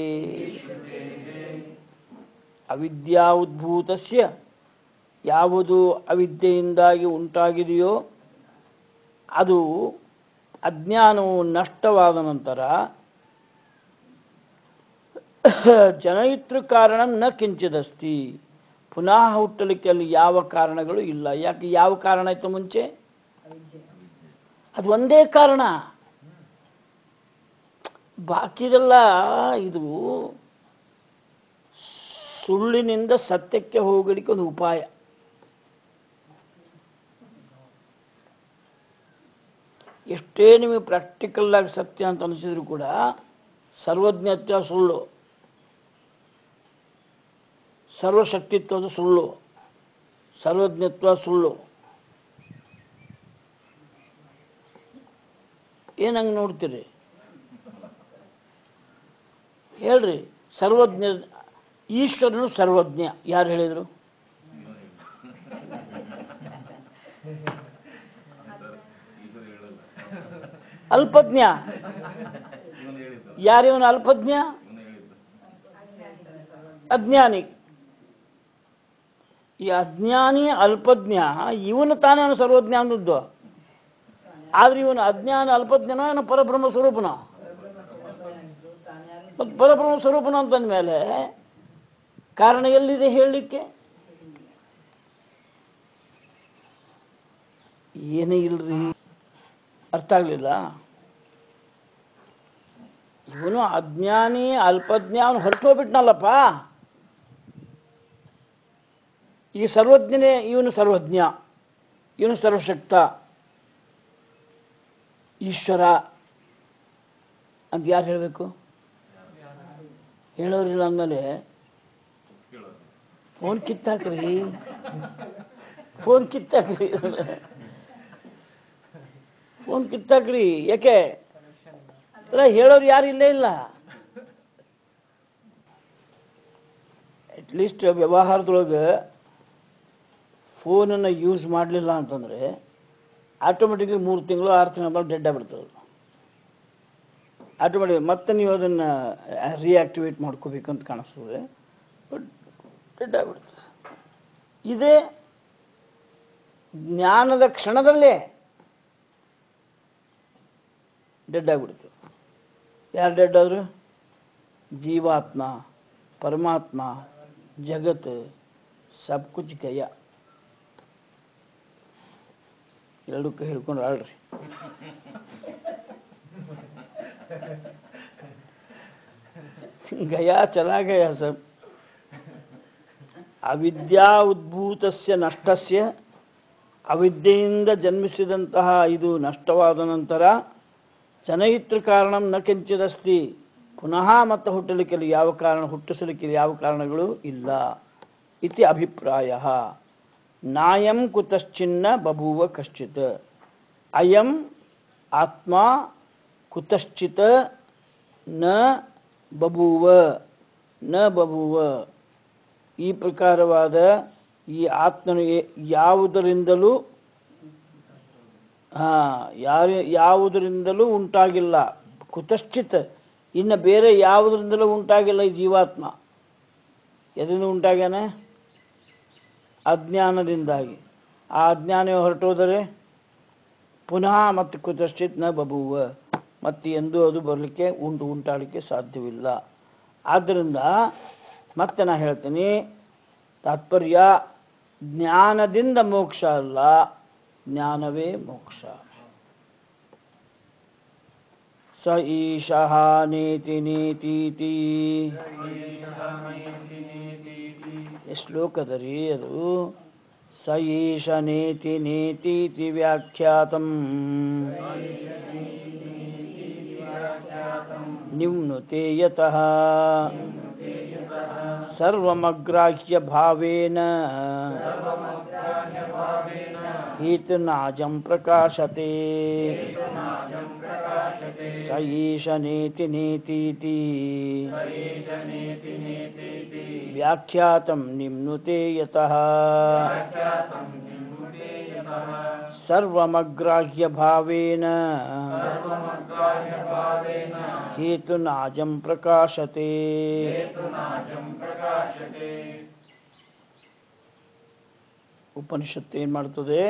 ಅವಿದ್ಯಾ ಉದ್ಭೂತಸ್ಯ ಯಾವುದು ಅವಿದ್ಯೆಯಿಂದಾಗಿ ಉಂಟಾಗಿದೆಯೋ ಅದು ಅಜ್ಞಾನವು ನಷ್ಟವಾದ ನಂತರ ಜನಯಿತೃ ಕಾರಣ ನ ಕಿಂಚಿದಸ್ತಿ ಪುನಃ ಹುಟ್ಟಲಿಕ್ಕೆ ಅಲ್ಲಿ ಯಾವ ಕಾರಣಗಳು ಇಲ್ಲ ಯಾಕೆ ಯಾವ ಕಾರಣ ಇತ್ತು ಮುಂಚೆ ಅದು ಒಂದೇ ಕಾರಣ ಬಾಕಿದೆಲ್ಲ ಇದು ಸುಳ್ಳಿನಿಂದ ಸತ್ಯಕ್ಕೆ ಹೋಗಲಿಕ್ಕೆ ಒಂದು ಉಪಾಯ ಎಷ್ಟೇ ನಿಮಗೆ ಪ್ರಾಕ್ಟಿಕಲ್ ಆಗಿ ಸತ್ಯ ಅಂತ ಅನಿಸಿದ್ರು ಕೂಡ ಸರ್ವಜ್ಞತ್ವ ಸುಳ್ಳು ಸರ್ವಶಕ್ತಿತ್ವದ ಸುಳ್ಳು ಸರ್ವಜ್ಞತ್ವ ಸುಳ್ಳು ಏನಂಗ್ ನೋಡ್ತೀರಿ ಹೇಳ್ರಿ ಸರ್ವಜ್ಞ ಈಶ್ವರನು ಸರ್ವಜ್ಞ ಯಾರು ಹೇಳಿದ್ರು ಅಲ್ಪಜ್ಞ ಯಾರಿವನು ಅಲ್ಪಜ್ಞ ಅಜ್ಞಾನಿ ಈ ಅಜ್ಞಾನಿ ಅಲ್ಪಜ್ಞ ಇವನು ತಾನೇ ಅವನು ಸರ್ವಜ್ಞ ಅಂದದ್ದು ಆದ್ರೆ ಇವನು ಅಜ್ಞಾನ ಅಲ್ಪಜ್ಞನ ಅವನು ಪರಬ್ರಹ್ಮ ಸ್ವರೂಪನ ಮತ್ತು ಪರಬ್ರಹ್ಮ ಸ್ವರೂಪನ ಅಂತಂದ ಮೇಲೆ ಕಾರಣ ಎಲ್ಲಿದೆ ಹೇಳಲಿಕ್ಕೆ ಏನೇ ಇಲ್ರಿ ಅರ್ಥ ಆಗ್ಲಿಲ್ಲ ಇವನು ಅಜ್ಞಾನಿ ಅಲ್ಪಜ್ಞ ಅವನು ಹೊರಟು ಹೋಗ್ಬಿಟ್ನಲ್ಲಪ್ಪ ಈ ಸರ್ವಜ್ಞನೇ ಇವನು ಸರ್ವಜ್ಞ ಇವನು ಸರ್ವಶಕ್ತ ಈಶ್ವರ ಅಂತ ಯಾರು ಹೇಳಬೇಕು ಹೇಳೋರಿಲ್ಲ ಅಂದಮೇಲೆ ಫೋನ್ ಕಿತ್ತಾಕ್ರಿ ಫೋನ್ ಕಿತ್ತಾಕ್ರಿ ಫೋನ್ ಕಿತ್ತಾಕ್ರಿ ಯಾಕೆ ಅಲ್ಲ ಹೇಳೋರು ಯಾರು ಇಲ್ಲೇ ಇಲ್ಲ ಅಟ್ಲೀಸ್ಟ್ ವ್ಯವಹಾರದೊಳಗೆ ಫೋನನ್ನು ಯೂಸ್ ಮಾಡಲಿಲ್ಲ ಅಂತಂದ್ರೆ ಆಟೋಮೆಟಿಕ್ಲಿ ಮೂರು ತಿಂಗಳು ಆರು ತಿಂಗಳ ಮೇಲೆ ಡೆಡ್ ಆಗ್ಬಿಡ್ತದೆ ಆಟೋಮೆಟಿಕ್ ಮತ್ತೆ ನೀವು ಅದನ್ನು ರಿಯಾಕ್ಟಿವೇಟ್ ಮಾಡ್ಕೋಬೇಕಂತ ಕಾಣಿಸ್ತದೆ ಬಟ್ ಡೆಡ್ ಆಗ್ಬಿಡ್ತದೆ ಇದೇ ಜ್ಞಾನದ ಕ್ಷಣದಲ್ಲೇ ಡೆಡ್ ಆಗ್ಬಿಡ್ತು ಯಾರು ಡೆಡ್ ಆದ್ರು ಜೀವಾತ್ಮ ಪರಮಾತ್ಮ ಜಗತ್ ಸಬ್ ಕುಚ್ ಗಯ ಎರಡಕ್ಕೂ ಹಿಡ್ಕೊಂಡು ಆಳ್ರಿ ಗಯಾ ಚಲಾ ಗಯಾ ಸಬ್ ಅವಿದ್ಯಾ ಉದ್ಭೂತಸ್ಯ ನಷ್ಟಸ್ಯ ಅವಿದ್ಯೆಯಿಂದ ಜನ್ಮಿಸಿದಂತಹ ಇದು ನಷ್ಟವಾದ ನಂತರ ಜನಯಿತೃ ಕಾರಣಂ ನ ಕಿಂಚಿದಸ್ತಿ ಪುನಃ ಮತ್ತೆ ಹುಟ್ಟಲಿಕ್ಕೆ ಇಲ್ಲಿ ಯಾವ ಕಾರಣ ಹುಟ್ಟಿಸಲಿಕ್ಕೆ ಇಲ್ಲಿ ಯಾವ ಕಾರಣಗಳು ಇಲ್ಲ ಇತಿ ಅಭಿಪ್ರಾಯ ನಾಯಂ ಕುತಶ್ಚಿನ್ನ ಬಭೂವ ಕಶ್ಚಿತ್ ಅಯಂ ಆತ್ಮ ಕುತಶ್ಚಿತ ನ ಬಭೂವ ನ ಬಭೂವ ಈ ಪ್ರಕಾರವಾದ ಈ ಆತ್ಮನು ಎ- ಯಾವುದರಿಂದಲೂ ಹಾ ಯಾರ ಯಾವುದರಿಂದಲೂ ಉಂಟಾಗಿಲ್ಲ ಕುತಶ್ಚಿತ್ ಇನ್ನು ಬೇರೆ ಯಾವುದರಿಂದಲೂ ಉಂಟಾಗಿಲ್ಲ ಈ ಜೀವಾತ್ಮ ಎದರಿಂದ ಉಂಟಾಗ್ಯಾನ ಅಜ್ಞಾನದಿಂದಾಗಿ ಆ ಅಜ್ಞಾನ ಹೊರಟೋದರೆ ಪುನಃ ಮತ್ತೆ ಕುತಶ್ಚಿತ್ ನ ಬಬುವ ಮತ್ತೆ ಎಂದೂ ಅದು ಬರಲಿಕ್ಕೆ ಉಂಟು ಉಂಟಾಡಲಿಕ್ಕೆ ಸಾಧ್ಯವಿಲ್ಲ ಆದ್ದರಿಂದ ಮತ್ತೆ ನಾ ಹೇಳ್ತೀನಿ ತಾತ್ಪರ್ಯ ಜ್ಞಾನದಿಂದ ಮೋಕ್ಷ ಅಲ್ಲ ಜ್ಞಾನವೇ ಮೋಕ್ಷ ಸ ಈಶಃ ನೇತಿ ನೇತೀತಿ ಶ್ಲೋಕದರಿ ಅದು ಸ ಈಶ ನೇತಿ ನೇತೀತಿ ವ್ಯಾಖ್ಯಾತಂ ನಿಮ್ನುತೆ ಯತಃ ಸರ್ವಮಗ್ರಾಹ್ಯ ಭಾವೇನ ಹೇತುನಾಜಂ ಪ್ರಕಾಶತೆ ಸ ಈಶ ನೇತಿ ನೇತೀತಿ ವ್ಯಾಖ್ಯಾತಂ ನಿಮ್ನುತೆ ಯತಃ ಸರ್ವಮಗ್ರಾಹ್ಯ ಭಾವೇನ ಹೇತುನಾಜಂ ಪ್ರಕಾಶತೆ ಉಪನಿಷತ್ತು ಏನ್ ಮಾಡ್ತದೆ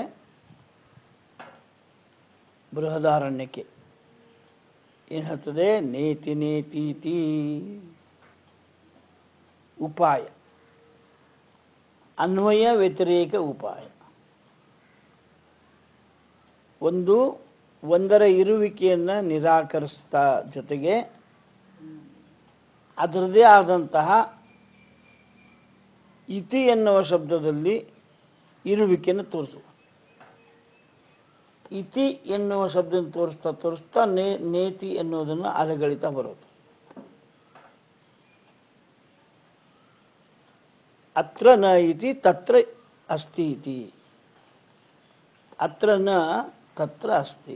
ಬೃಹದಾರಣ್ಯಕ್ಕೆ ಏನ್ ಹೇಳ್ತದೆ ನೇತಿ ನೇತೀತಿ ಉಪಾಯ ಅನ್ವಯ ವ್ಯತಿರೇಕ ಉಪಾಯ ಒಂದು ಒಂದರ ಇರುವಿಕೆಯನ್ನ ನಿರಾಕರಿಸ್ತಾ ಜೊತೆಗೆ ಅದರದೇ ಆದಂತಹ ಇತಿ ಎನ್ನುವ ಶಬ್ದದಲ್ಲಿ ಇರುವಿಕೆಯನ್ನು ತೋರಿಸುವ ಇತಿ ಎನ್ನುವ ಶಬ್ದ ತೋರಿಸ್ತಾ ತೋರಿಸ್ತಾ ನೇ ನೇತಿ ಎನ್ನುವುದನ್ನು ಅಲಗಳಿತಾ ಬರೋದು ಅತ್ರ ನ ಇತಿ ತತ್ರ ಅಸ್ತಿ ಇತಿ ಅತ್ರ ನ ತತ್ರ ಅಸ್ತಿ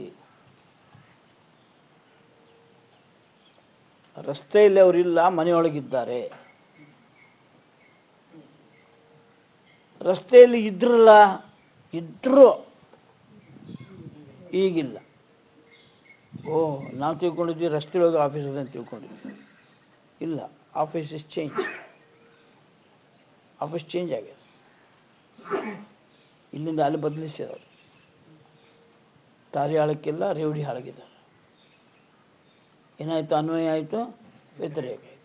ರಸ್ತೆಯಲ್ಲಿ ಅವರಿಲ್ಲ ಮನೆಯೊಳಗಿದ್ದಾರೆ ರಸ್ತೆಯಲ್ಲಿ ಇದ್ರಲ್ಲ ಇದ್ರು ಈಗಿಲ್ಲ ಓ ನಾವು ತಿಳ್ಕೊಂಡಿದ್ವಿ ರಸ್ತೆ ಒಳಗೆ ಆಫೀಸ್ ಅದ ಅಂತ ತಿಳ್ಕೊಂಡಿದ್ವಿ ಇಲ್ಲ office is change office change ಆಗ್ಯದ ಇಲ್ಲಿಂದ ಅಲ್ಲಿ ಬದಲಿಸಿದವರು ತಾರಿ ಹಾಳಕ್ಕಿಲ್ಲ ರೇವಡಿ ಹಾಳಗಿದ್ದಾರೆ ಏನಾಯ್ತು ಅನ್ವಯ ಆಯಿತು ವ್ಯತಿರೇಕ ಆಯಿತು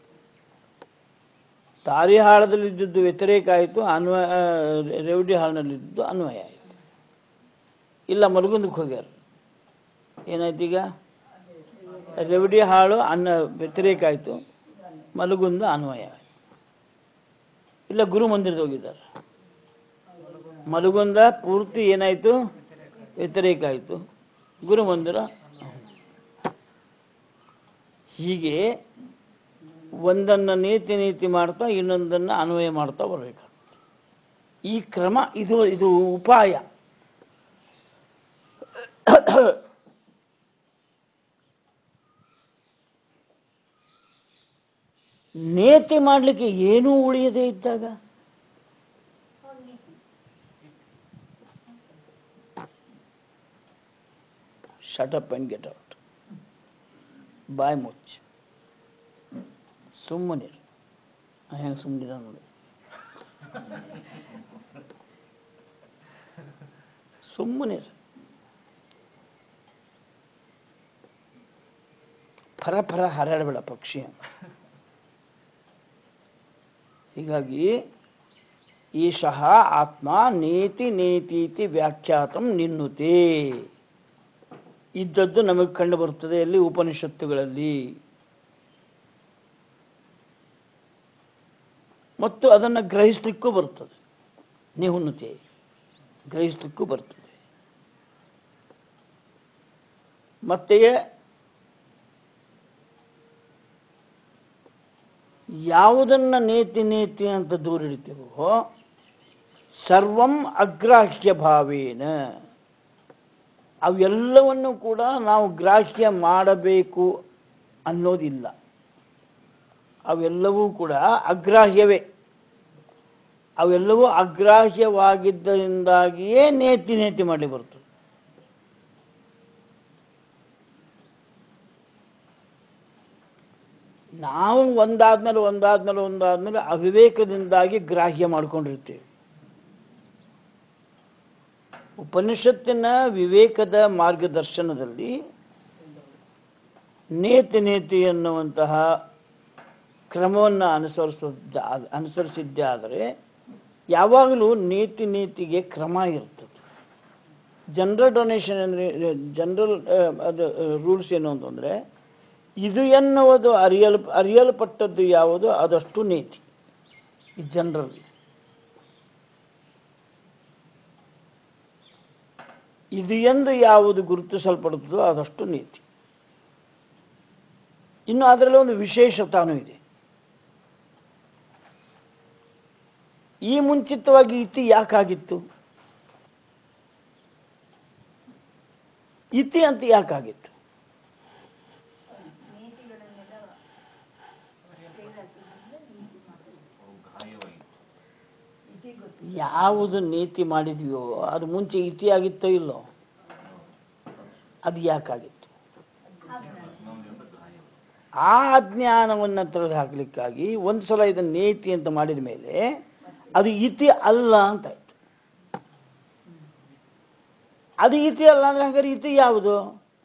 ತಾರಿ ಹಾಳದಲ್ಲಿ ಇದ್ದದ್ದು ವ್ಯತಿರೇಕ ಆಯಿತು ಅನ್ವಯ ಆ, ರೇವಡಿ ಹಾಳಿನಲ್ಲಿದ್ದು ಅನ್ವಯ ಆಯಿತು ಇಲ್ಲ ಮಲಗುಂದಕ್ಕೆ ಹೋಗ್ಯಾರ ಏನಾಯ್ತು ಈಗ ರೇವಡಿ ಹಾಳು ಅನ್ನ ವ್ಯತಿರೇಕ ಆಯಿತು ಮಲಗುಂದ ಅನ್ವಯ ಆಯಿತು ಇಲ್ಲ ಗುರು ಮಂದಿರದ ಹೋಗಿದ್ದಾರೆ ಮಲಗುಂದ ಪೂರ್ತಿ ಏನಾಯ್ತು ವ್ಯತಿರೇಕ ಆಯಿತು ಗುರು ಮಂದಿರ ಹೀಗೆ ಒಂದನ್ನ ನೀತಿ ನೀತಿ ಮಾಡ್ತಾ ಇನ್ನೊಂದನ್ನ ಅನ್ವಯ ಮಾಡ್ತಾ ಬರಬೇಕು ಈ ಕ್ರಮ ಇದು ಇದು ಉಪಾಯ ನೇತಿ ಮಾಡಲಿಕ್ಕೆ ಏನೂ ಉಳಿಯದೇ ಇದ್ದಾಗ shut up and get out ಬಾಯ್ ಮುಚ್ಚ ಸುಮ್ಮನಿರು ಹೆಂಗೆ ಸುಮ್ಮನಿದ ನೋಡಿ ಸುಮ್ಮನಿರು ಫರ ಫರ ಹರಡಬೇಡ ಪಕ್ಷಿ ಅಂತ ಹೀಗಾಗಿ ಈಶಃ ಆತ್ಮ ನೇತಿ ನೇತೀತಿ ವ್ಯಾಖ್ಯಾತಂ ನಿನ್ನುತೆ ಇದ್ದದ್ದು ನಮಗೆ ಕಂಡು ಬರುತ್ತದೆ ಅಲ್ಲಿ ಉಪನಿಷತ್ತುಗಳಲ್ಲಿ ಮತ್ತು ಅದನ್ನು ಗ್ರಹಿಸ್ಲಿಕ್ಕೂ ಬರ್ತದೆ ನಿಹುನ್ನತೆ ಗ್ರಹಿಸ್ಲಿಕ್ಕೂ ಬರ್ತದೆ ಮತ್ತೆ ಯಾವುದನ್ನ ನೇತಿ ನೇತಿ ಅಂತ ದೂರಿಡ್ತೀವೋ ಸರ್ವಂ ಅಗ್ರಾಹ್ಯ ಭಾವೇನ ಅವೆಲ್ಲವನ್ನು ಕೂಡ ನಾವು ಗ್ರಾಹ್ಯ ಮಾಡಬೇಕು ಅನ್ನೋದಿಲ್ಲ ಅವೆಲ್ಲವೂ ಕೂಡ ಅಗ್ರಾಹ್ಯವೇ ಅವೆಲ್ಲವೂ ಅಗ್ರಾಹ್ಯವಾಗಿದ್ದರಿಂದಾಗಿಯೇ ನೇತಿ ನೇತಿ ಮಾಡಿ ಬರ್ತದೆ ನಾವು ಒಂದಾದ್ಮೇಲೆ ಒಂದಾದ್ಮೇಲೆ ಒಂದಾದ್ಮೇಲೆ ಅವಿವೇಕದಿಂದಾಗಿ ಗ್ರಾಹ್ಯ ಮಾಡ್ಕೊಂಡಿರ್ತೀವಿ ಉಪನಿಷತ್ತಿನ ವಿವೇಕದ ಮಾರ್ಗದರ್ಶನದಲ್ಲಿ ನೇತಿ ನೇತಿ ಎನ್ನುವಂತಹ ಕ್ರಮವನ್ನು ಅನುಸರಿಸಿದ್ದ ಅನುಸರಿಸಿದ್ದೇ ಆದರೆ ಯಾವಾಗಲೂ ನೀತಿ ನೀತಿಗೆ ಕ್ರಮ ಇರ್ತದೆ ಜನರಲ್ ಡೊನೇಷನ್ ಅಂದರೆ ಜನರಲ್ ಅದು ರೂಲ್ಸ್ ಏನು ಅಂತಂದರೆ ಇದು ಎನ್ನುವುದು ಅರಿಯಲ್ ಅರಿಯಲ್ಪಟ್ಟದ್ದು ಯಾವುದು ಅದಷ್ಟು ನೀತಿ ಈ ಜನರಲ್ ಇದು ಎಂದು ಯಾವುದು ಗುರುತಿಸಲ್ಪಡುತ್ತದೋ ಅದಷ್ಟು ನೀತಿ ಇನ್ನು ಅದರಲ್ಲಿ ಒಂದು ವಿಶೇಷತಾನೂ ಇದೆ ಈ ಮುಂಚಿತವಾಗಿ ಇತಿ ಯಾಕಾಗಿತ್ತು ಇತಿ ಅಂತ ಯಾಕಾಗಿತ್ತು ಯಾವುದು ನೀತಿ ಮಾಡಿದ್ಯೋ ಅದು ಮುಂಚೆ ಇತಿ ಆಗಿತ್ತೋ ಇಲ್ಲೋ ಅದು ಯಾಕಾಗಿತ್ತು ಆ ಅಜ್ಞಾನವನ್ನು ತೆಗೆದು ಹಾಕ್ಲಿಕ್ಕಾಗಿ ಒಂದು ಸಲ ಇದನ್ನು ನೇತಿ ಅಂತ ಮಾಡಿದ ಮೇಲೆ ಅದು ಇತಿ ಅಲ್ಲ ಅಂತ ಆಯ್ತು ಅದು ಇತಿ ಅಲ್ಲ ಅಂದ್ರೆ ಹಾಗಾದ್ರೆ ಇತಿ ಯಾವುದು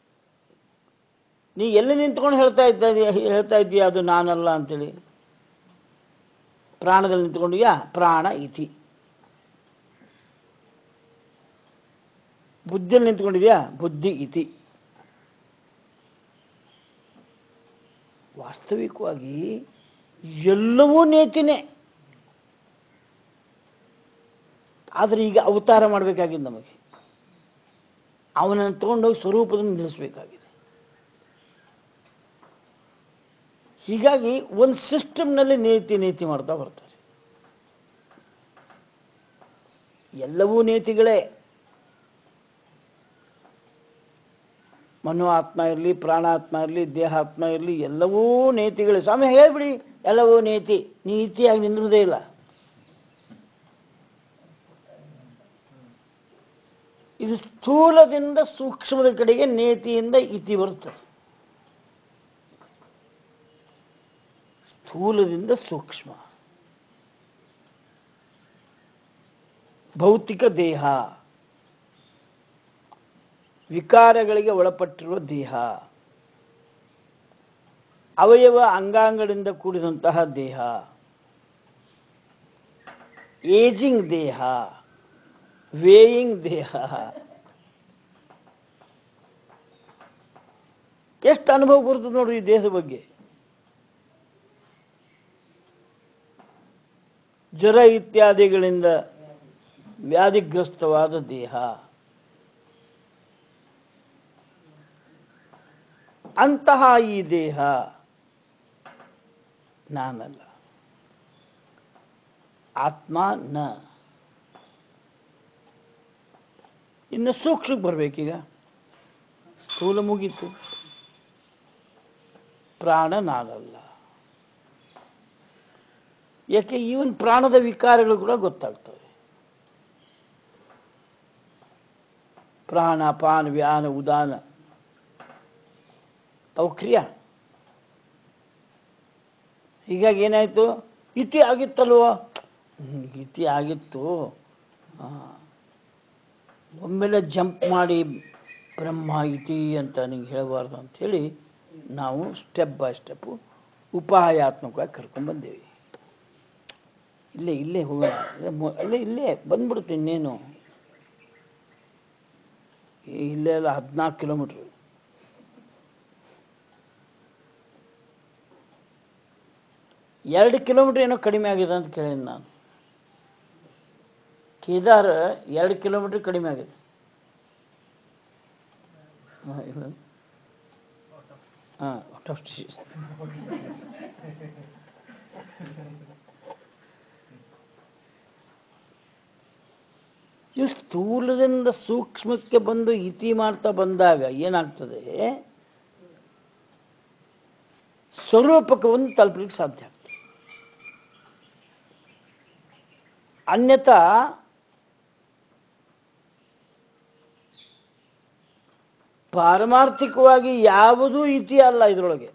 ನೀ ಎಲ್ಲಿ ನಿಂತ್ಕೊಂಡು ಹೇಳ್ತಾ ಇದ್ದ ಹೇಳ್ತಾ ಇದ್ದೀಯ ಅದು ನಾನಲ್ಲ ಅಂತೇಳಿ ಪ್ರಾಣದಲ್ಲಿ ನಿಂತ್ಕೊಂಡಿಯಾ ಪ್ರಾಣ ಇತಿ ಬುದ್ಧಿಯಲ್ಲಿ ನಿಂತ್ಕೊಂಡಿದ್ಯಾ ಬುದ್ಧಿ ಇತಿ ವಾಸ್ತವಿಕವಾಗಿ ಎಲ್ಲವೂ ನೇತಿನೇ ಆದರೆ ಈಗ ಅವತಾರ ಮಾಡಬೇಕಾಗಿದೆ ನಮಗೆ ಅವನನ್ನು ತಗೊಂಡೋಗಿ ಸ್ವರೂಪದಲ್ಲಿ ನಿಲ್ಲಿಸಬೇಕಾಗಿದೆ ಹೀಗಾಗಿ ಒಂದು ಸಿಸ್ಟಮ್ನಲ್ಲಿ ನೀತಿ ನೀತಿ ಮಾಡ್ತಾ ಬರ್ತಾರೆ ಎಲ್ಲವೂ ನೀತಿಗಳೇ ಮನೋ ಆತ್ಮ ಇರಲಿ ಪ್ರಾಣಾತ್ಮ ಇರಲಿ ದೇಹಾತ್ಮ ಇರಲಿ ಎಲ್ಲವೂ ನೀತಿಗಳೇ ಸ್ವಾಮಿ ಹೇಳ್ಬಿಡಿ ಎಲ್ಲವೂ ನೀತಿ ನೀತಿಯಾಗಿ ನಿಲ್ಲುವುದೇ ಇಲ್ಲ ಇದು ಸ್ಥೂಲದಿಂದ ಸೂಕ್ಷ್ಮದ ಕಡೆಗೆ ನೇತಿಯಿಂದ ಇತಿ ಬರುತ್ತದೆ ಸ್ಥೂಲದಿಂದ ಸೂಕ್ಷ್ಮ ಭೌತಿಕ ದೇಹ ವಿಕಾರಗಳಿಗೆ ಒಳಪಟ್ಟಿರುವ ದೇಹ ಅವಯವ ಅಂಗಾಂಗಗಳಿಂದ ಕೂಡಿದಂತಹ ದೇಹ ಏಜಿಂಗ್ ದೇಹ ವೇಯಿಂಗ್ ದೇಹ ಎಷ್ಟು ಅನುಭವ ಬರ್ತದೆ ನೋಡ್ರಿ ಈ ದೇಹದ ಬಗ್ಗೆ ಜ್ವರ ಇತ್ಯಾದಿಗಳಿಂದ ವ್ಯಾಧಿಗ್ರಸ್ತವಾದ ದೇಹ ಅಂತಹ ಈ ದೇಹ ನಾನಲ್ಲ ಆತ್ಮ ನ ಇನ್ನು ಸೂಕ್ಷ್ಮಕ್ಕೆ ಬರ್ಬೇಕೀಗ ಸ್ಥೂಲ ಮುಗೀತು ಪ್ರಾಣ ನಾನಲ್ಲ ಯಾಕೆ ಈವನ್ ಪ್ರಾಣದ ವಿಕಾರಗಳು ಕೂಡ ಗೊತ್ತಾಗ್ತವೆ ಪ್ರಾಣ ಪಾನ ವ್ಯಾನ ಉದಾನ ಅವು ಕ್ರಿಯಾ ಹೀಗಾಗಿ ಏನಾಯ್ತು ಇತಿ ಆಗಿತ್ತಲ್ವೋ ಹ್ಮ್, ಇತಿ ಆಗಿತ್ತು ಆ, ಒಮ್ಮೆಲೆ ಜಂಪ್ ಮಾಡಿ ಬ್ರಹ್ಮ ಇತಿ ಅಂತ ನಿಂಗೆ ಹೇಳಬಾರ್ದು ಅಂಥೇಳಿ ನಾವು ಸ್ಟೆಪ್ ಬೈ ಸ್ಟೆಪ್ಪು ಉಪಾಯಾತ್ಮಕವಾಗಿ ಕರ್ಕೊಂಡು ಬಂದೇವಿ ಇಲ್ಲೇ ಇಲ್ಲೇ ಹೋಗೋಣ ಇಲ್ಲೇ ಮೊ- ಅಲ್ಲೇ ಇಲ್ಲೇ ಬಂದ್ಬಿಡುತ್ತೆ ಇನ್ನೇನು ಇಲ್ಲೇ ಎಲ್ಲ ಹದಿನಾಲ್ಕು ಕಿಲೋಮೀಟ್ರ್ ಎರಡು ಕಿಲೋಮೀಟರ್ ಏನೋ ಕಡಿಮೆ ಆಗಿದೆ ಅಂತ ಕೇಳೀನಿ ನಾನು ಕೇದಾರ್ ಎರಡು ಕಿಲೋಮೀಟರ್ ಕಡಿಮೆ ಆಗಿದೆ ಹಾ, ಇಲ್ಲ ಹಾಂ ಔಟ್ ಆಫ್ ಇಷ್ಟು ಸ್ಥೂಲದಿಂದ ಸೂಕ್ಷ್ಮಕ್ಕೆ ಬಂದು ಇತಿ ಮಾಡ್ತಾ ಬಂದಾಗ ಏನಾಗ್ತದೆ ಸ್ವರೂಪಕ್ಕೆ ಒಂದು ತಲುಪಲಿಕ್ಕೆ ಸಾಧ್ಯ ಆಗ್ತದೆ ಅನ್ಯಥಾ ಪಾರಮಾರ್ಥಿಕವಾಗಿ ಯಾವುದೂ ಇತಿ ಅಲ್ಲ ಇದರೊಳಗೆ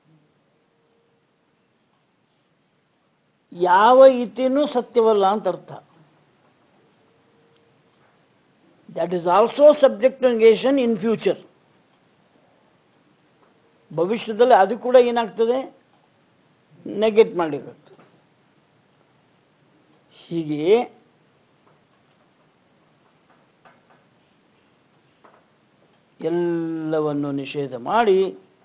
ಯಾವ ಇತಿನೂ ಸತ್ಯವಲ್ಲ ಅಂತ ಅರ್ಥ that is also subject to negation in future ಭವಿಷ್ಯದಲ್ಲಿ ಅದು ಕೂಡ ಏನಾಗ್ತದೆ ನೆಗೆಟ್ ಮಾಡಲಿಕ್ಕಾಗ್ತದೆ ಹೀಗೆ ಎಲ್ಲವನ್ನು ನಿಷೇಧ ಮಾಡಿ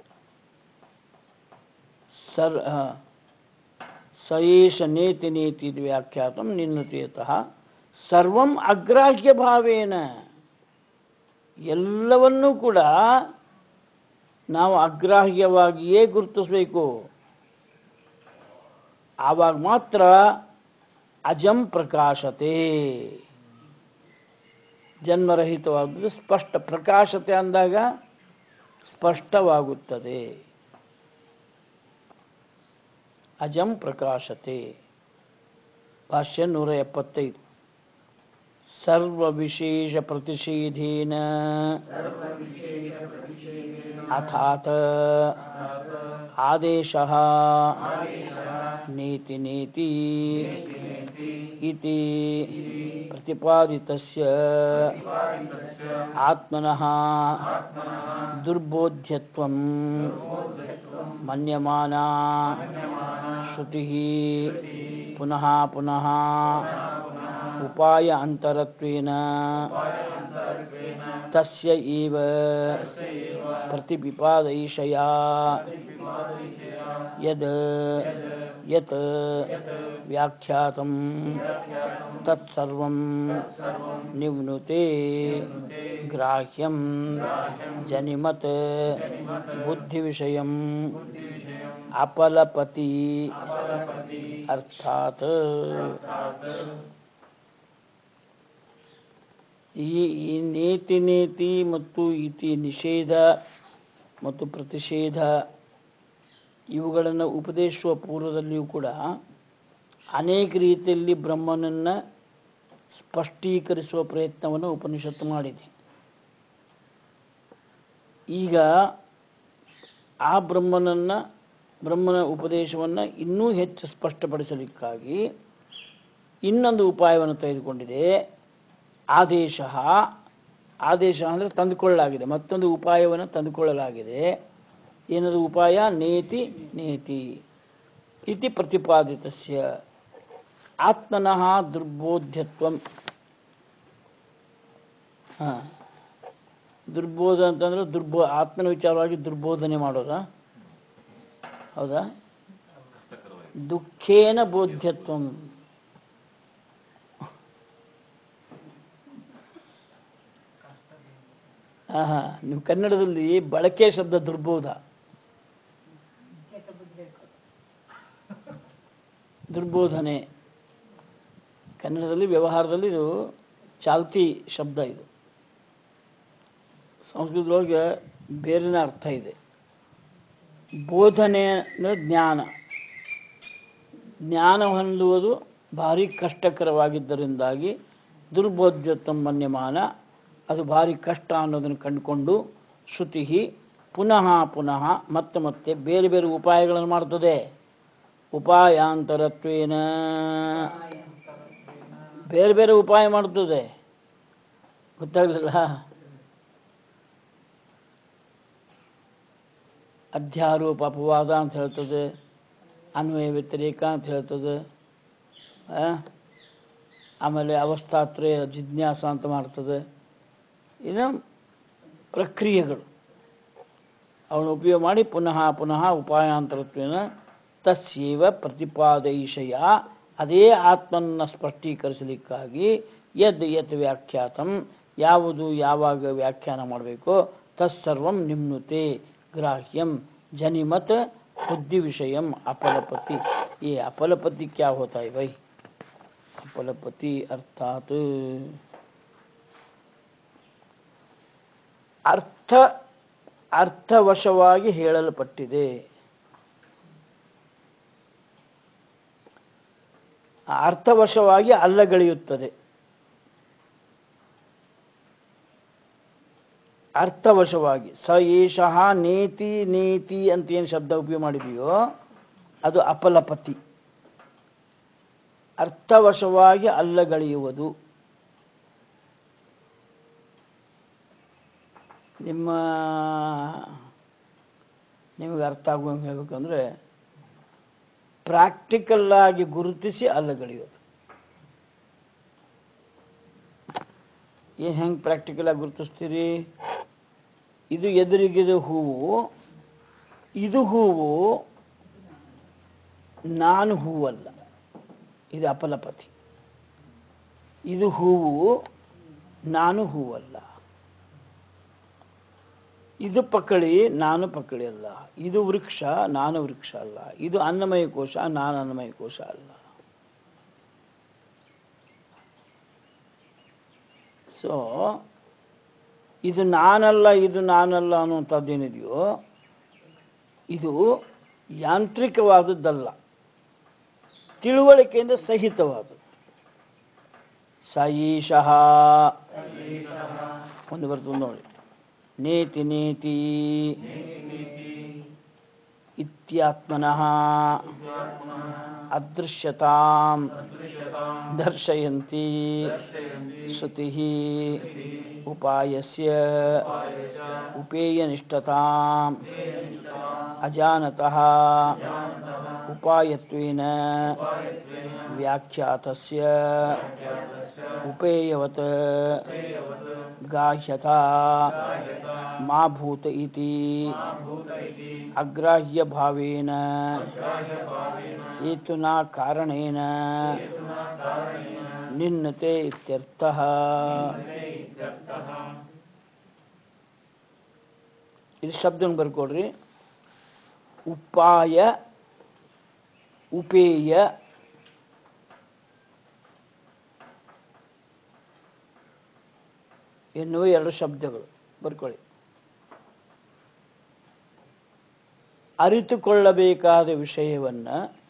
ಸರ್ ಆ, ಸಯೇಷ ನೇತಿ ನೇತಿ ಇದು ವ್ಯಾಖ್ಯಾತಂ ನಿನ್ನತಿಯತಃ ಸರ್ವಂ ಅಗ್ರಾಹ್ಯ ಭಾವೇನ ಎಲ್ಲವನ್ನೂ ಕೂಡ ನಾವು ಅಗ್ರಾಹ್ಯವಾಗಿಯೇ ಗುರುತಿಸಬೇಕು ಆವಾಗ ಮಾತ್ರ ಅಜಂ ಪ್ರಕಾಶತೆ ಜನ್ಮರಹಿತವಾಗುವುದು ಸ್ಪಷ್ಟ ಪ್ರಕಾಶತೆ ಅಂದಾಗ ಸ್ಪಷ್ಟವಾಗುತ್ತದೆ ಅಜಂ ಪ್ರಕಾಶತೆ ಭಾಷ್ಯ ನೂರ ಎಪ್ಪತ್ತೈದು ಸರ್ವ ವಿಶೇಷ ಪ್ರತಿಷೇಧೇನ ಅಥಾತ್ ಆದೇಶ ನೀತಿ ನೀತಿ ಇತಿ ಪ್ರತಿಪಾದಿತಸ್ಯ ಆತ್ಮನಃ ದುರ್ಬೋಧ್ಯತ್ವಂ ಮನ್ಯಮಾನ ಶ್ರುತಿ ಪುನಃ ಪುನಃ ಉಪಾಯ ಅಂತರತ್ವೇನ ತಸ್ಯ ಇವ ಪ್ರತಿಪಿಪಾದೈಷಯಾ ಯದ್ ಯತ್ ವ್ಯಾಖ್ಯಾತಂ ತತ್ಸರ್ವಂ ನಿವ್ನುತೆ ಗ್ರಾಹ್ಯಂ ಜನಿಮತ್ ಬುದ್ಧಿವಿಷಯಂ ಅಪಲಪತಿ ಅರ್ಥಾತ್ ಈ ಈ ನೇತಿ ನೇತಿ ಮತ್ತು ಇತಿ ನಿಷೇಧ ಮತ್ತು ಪ್ರತಿಷೇಧ ಇವುಗಳನ್ನು ಉಪದೇಶಿಸುವ ಪೂರ್ವದಲ್ಲಿಯೂ ಕೂಡ ಅನೇಕ ರೀತಿಯಲ್ಲಿ ಬ್ರಹ್ಮನನ್ನ ಸ್ಪಷ್ಟೀಕರಿಸುವ ಪ್ರಯತ್ನವನ್ನು ಉಪನಿಷತ್ತು ಮಾಡಿದೆ ಈಗ ಆ ಬ್ರಹ್ಮನನ್ನ ಬ್ರಹ್ಮನ ಉಪದೇಶವನ್ನ ಇನ್ನೂ ಹೆಚ್ಚು ಸ್ಪಷ್ಟಪಡಿಸಲಿಕ್ಕಾಗಿ ಇನ್ನೊಂದು ಉಪಾಯವನ್ನು ತೆಗೆದುಕೊಂಡಿದೆ ಆದೇಶ ಆದೇಶ ಅಂದರೆ ತಂದುಕೊಳ್ಳಲಾಗಿದೆ ಮತ್ತೊಂದು ಉಪಾಯವನ್ನು ತಂದುಕೊಳ್ಳಲಾಗಿದೆ ಏನದು ಉಪಾಯ ನೇತಿ ನೇತಿ ಇತಿ ಪ್ರತಿಪಾದಿತಸ್ಯ ಆತ್ಮನಃ ದುರ್ಬೋಧ್ಯತ್ವಂ ಹಾ ದುರ್ಬೋಧ ಅಂತಂದ್ರೆ ದುರ್ಬೋ ಆತ್ಮನ ವಿಚಾರವಾಗಿ ದುರ್ಬೋಧನೆ ಮಾಡೋದಾ ಹೌದಾ ದುಃಖೇನ ಬೋಧ್ಯತ್ವಂ ಆಹಾ ನೀವು ಕನ್ನಡದಲ್ಲಿ ಬಳಕೆ ಶಬ್ದ ದುರ್ಬೋಧ ದುರ್ಬೋಧನೆ ಕನ್ನಡದಲ್ಲಿ ವ್ಯವಹಾರದಲ್ಲಿ ಇದು ಚಾಲ್ತಿ ಶಬ್ದ ಇದು ಸಂಸ್ಕೃತದೊಳಗೆ ಬೇರೆನೇ ಅರ್ಥ ಇದೆ ಬೋಧನೆ ಅಂದ್ರೆ ಜ್ಞಾನ ಜ್ಞಾನ ಹೊಂದುವುದು ಭಾರಿ ಕಷ್ಟಕರವಾಗಿದ್ದರಿಂದಾಗಿ ದುರ್ಬೋಧ್ಯತ್ವ ಮನ್ಯಮಾನ ಅದು ಭಾರಿ ಕಷ್ಟ ಅನ್ನೋದನ್ನು ಕಂಡುಕೊಂಡು ಶ್ರುತಿ ಪುನಃ ಪುನಃ ಮತ್ತೆ ಮತ್ತೆ ಬೇರೆ ಬೇರೆ ಉಪಾಯಗಳನ್ನು ಮಾಡ್ತದೆ ಉಪಾಯಾಂತರತ್ವೇನ ಬೇರೆ ಬೇರೆ ಉಪಾಯ ಮಾಡ್ತದೆ ಗೊತ್ತಾಗಲಿಲ್ಲ ಅಧ್ಯಾರೋಪ ಅಪವಾದ ಅಂತ ಹೇಳ್ತದೆ ಅನ್ವಯ ವ್ಯತಿರೇಕ ಅಂತ ಹೇಳ್ತದೆ ಆ? ಆಮೇಲೆ ಅವಸ್ಥಾತ್ರಯ ಜಿಜ್ಞಾಸ ಅಂತ ಮಾಡ್ತದೆ ಇದು ಪ್ರಕ್ರಿಯೆಗಳು ಅವನು ಉಪಯೋಗ ಮಾಡಿ ಪುನಃ ಪುನಃ ಉಪಾಯಾಂತರತ್ವೇನ ತಸ್ಯೇವ ಪ್ರತಿಪಾದೈಷಯ ಅದೇ ಆತ್ಮನ್ನ ಸ್ಪಷ್ಟೀಕರಿಸಲಿಕ್ಕಾಗಿ ಯದ್ ಯತ್ ವ್ಯಾಖ್ಯಾತಂ ಯಾವುದು ಯಾವಾಗ ವ್ಯಾಖ್ಯಾನ ಮಾಡಬೇಕೋ ತತ್ಸರ್ವಂ ನಿಮ್ನುತೆ ग्राह्यम जनिमत बुद्धि विषयम अपलपति ये अपलपति क्या होता है भाई अपलपति अर्थात ಅರ್ಥ ಅರ್ಥವಶವಾಗಿ ಹೇಳಲ್ಪಟ್ಟಿದೆ ಆ ಅರ್ಥವಶವಾಗಿ ಅಲ್ಲಗಳೆಯುತ್ತದೆ ಅರ್ಥವಶವಾಗಿ ಸ ಏಷಃ ನೇತಿ ನೇತಿ ಅಂತ ಏನು ಶಬ್ದ ಉಪಯೋಗ ಮಾಡಿದೆಯೋ ಅದು ಅಪಲಪತಿ ಅರ್ಥವಶವಾಗಿ ಅಲ್ಲಗಳೆಯುವುದು ನಿಮ್ಮ ನಿಮಗೆ ಅರ್ಥ ಆಗುವಂಗೆ ಹೇಳ್ಬೇಕಂದ್ರೆ ಪ್ರಾಕ್ಟಿಕಲ್ ಆಗಿ ಗುರುತಿಸಿ ಅಲ್ಲಗಳೆಯೋದು ಏನ್ ಹೆಂಗ್ ಪ್ರಾಕ್ಟಿಕಲ್ ಆಗಿ ಗುರುತಿಸ್ತೀರಿ ಇದು ಎದುರಿಗಿದು ಹೂವು ಇದು ಹೂವು ನಾನು ಹೂವಲ್ಲ ಇದು ಅಪಲಪತಿ ಇದು ಹೂವು ನಾನು ಹೂವಲ್ಲ ಇದು ಪಕಳಿ ನಾನು ಪಕಳಿ ಅಲ್ಲ ಇದು ವೃಕ್ಷ ನಾನು ವೃಕ್ಷ ಅಲ್ಲ ಇದು ಅನ್ನಮಯ ಕೋಶ ನಾನು ಅನ್ನಮಯ ಕೋಶ ಅಲ್ಲ ಸೊ ಇದು ನಾನಲ್ಲ ಇದು ನಾನಲ್ಲ ಅನ್ನುವಂಥದ್ದೇನಿದೆಯೋ ಇದು ಯಾಂತ್ರಿಕವಾದದ್ದಲ್ಲ ತಿಳುವಳಿಕೆಯಿಂದ ಸಹಿತವಾದದ್ದು ಸಯೀಶಃ ಒಂದು ಬರ್ತದೆ ನೋಡಿ ನೇತಿ ನೇತಿ ಇತ್ಯಾತ್ಮನಃ ಅದೃಶ್ಯತಾಂ ದರ್ಶಯಂತಿ ಶ್ರುತಿ ಉಪಾಯಸ್ಯ ಉಪೇಯನಿಷ್ಠತಾಂ ಅಜಾನತಃ ಉಪಾಯತ್ವೇನ ವ್ಯಾಖ್ಯಾತಸ್ಯ ಉಪೇಯವತ್ ಗಾಹ್ಯತಾ ಮಾ ಭೂತ ಇತಿ ಅಗ್ರಾಹ್ಯ ಭಾವೇನ ಹೇತುನಾ ಕಾರಣೇನ ನಿನ್ನತೆ ಇತ್ಯರ್ಥಃ ಇದು ಶಬ್ದವನ್ನು ಬರ್ಕೊಡ್ರಿ ಉಪಾಯ ಉಪೇಯ ಎನ್ನುವ ಎರಡು ಶಬ್ದಗಳು ಬರ್ಕೊಳ್ಳಿ ಅರಿತುಕೊಳ್ಳಬೇಕಾದ ವಿಷಯವನ್ನ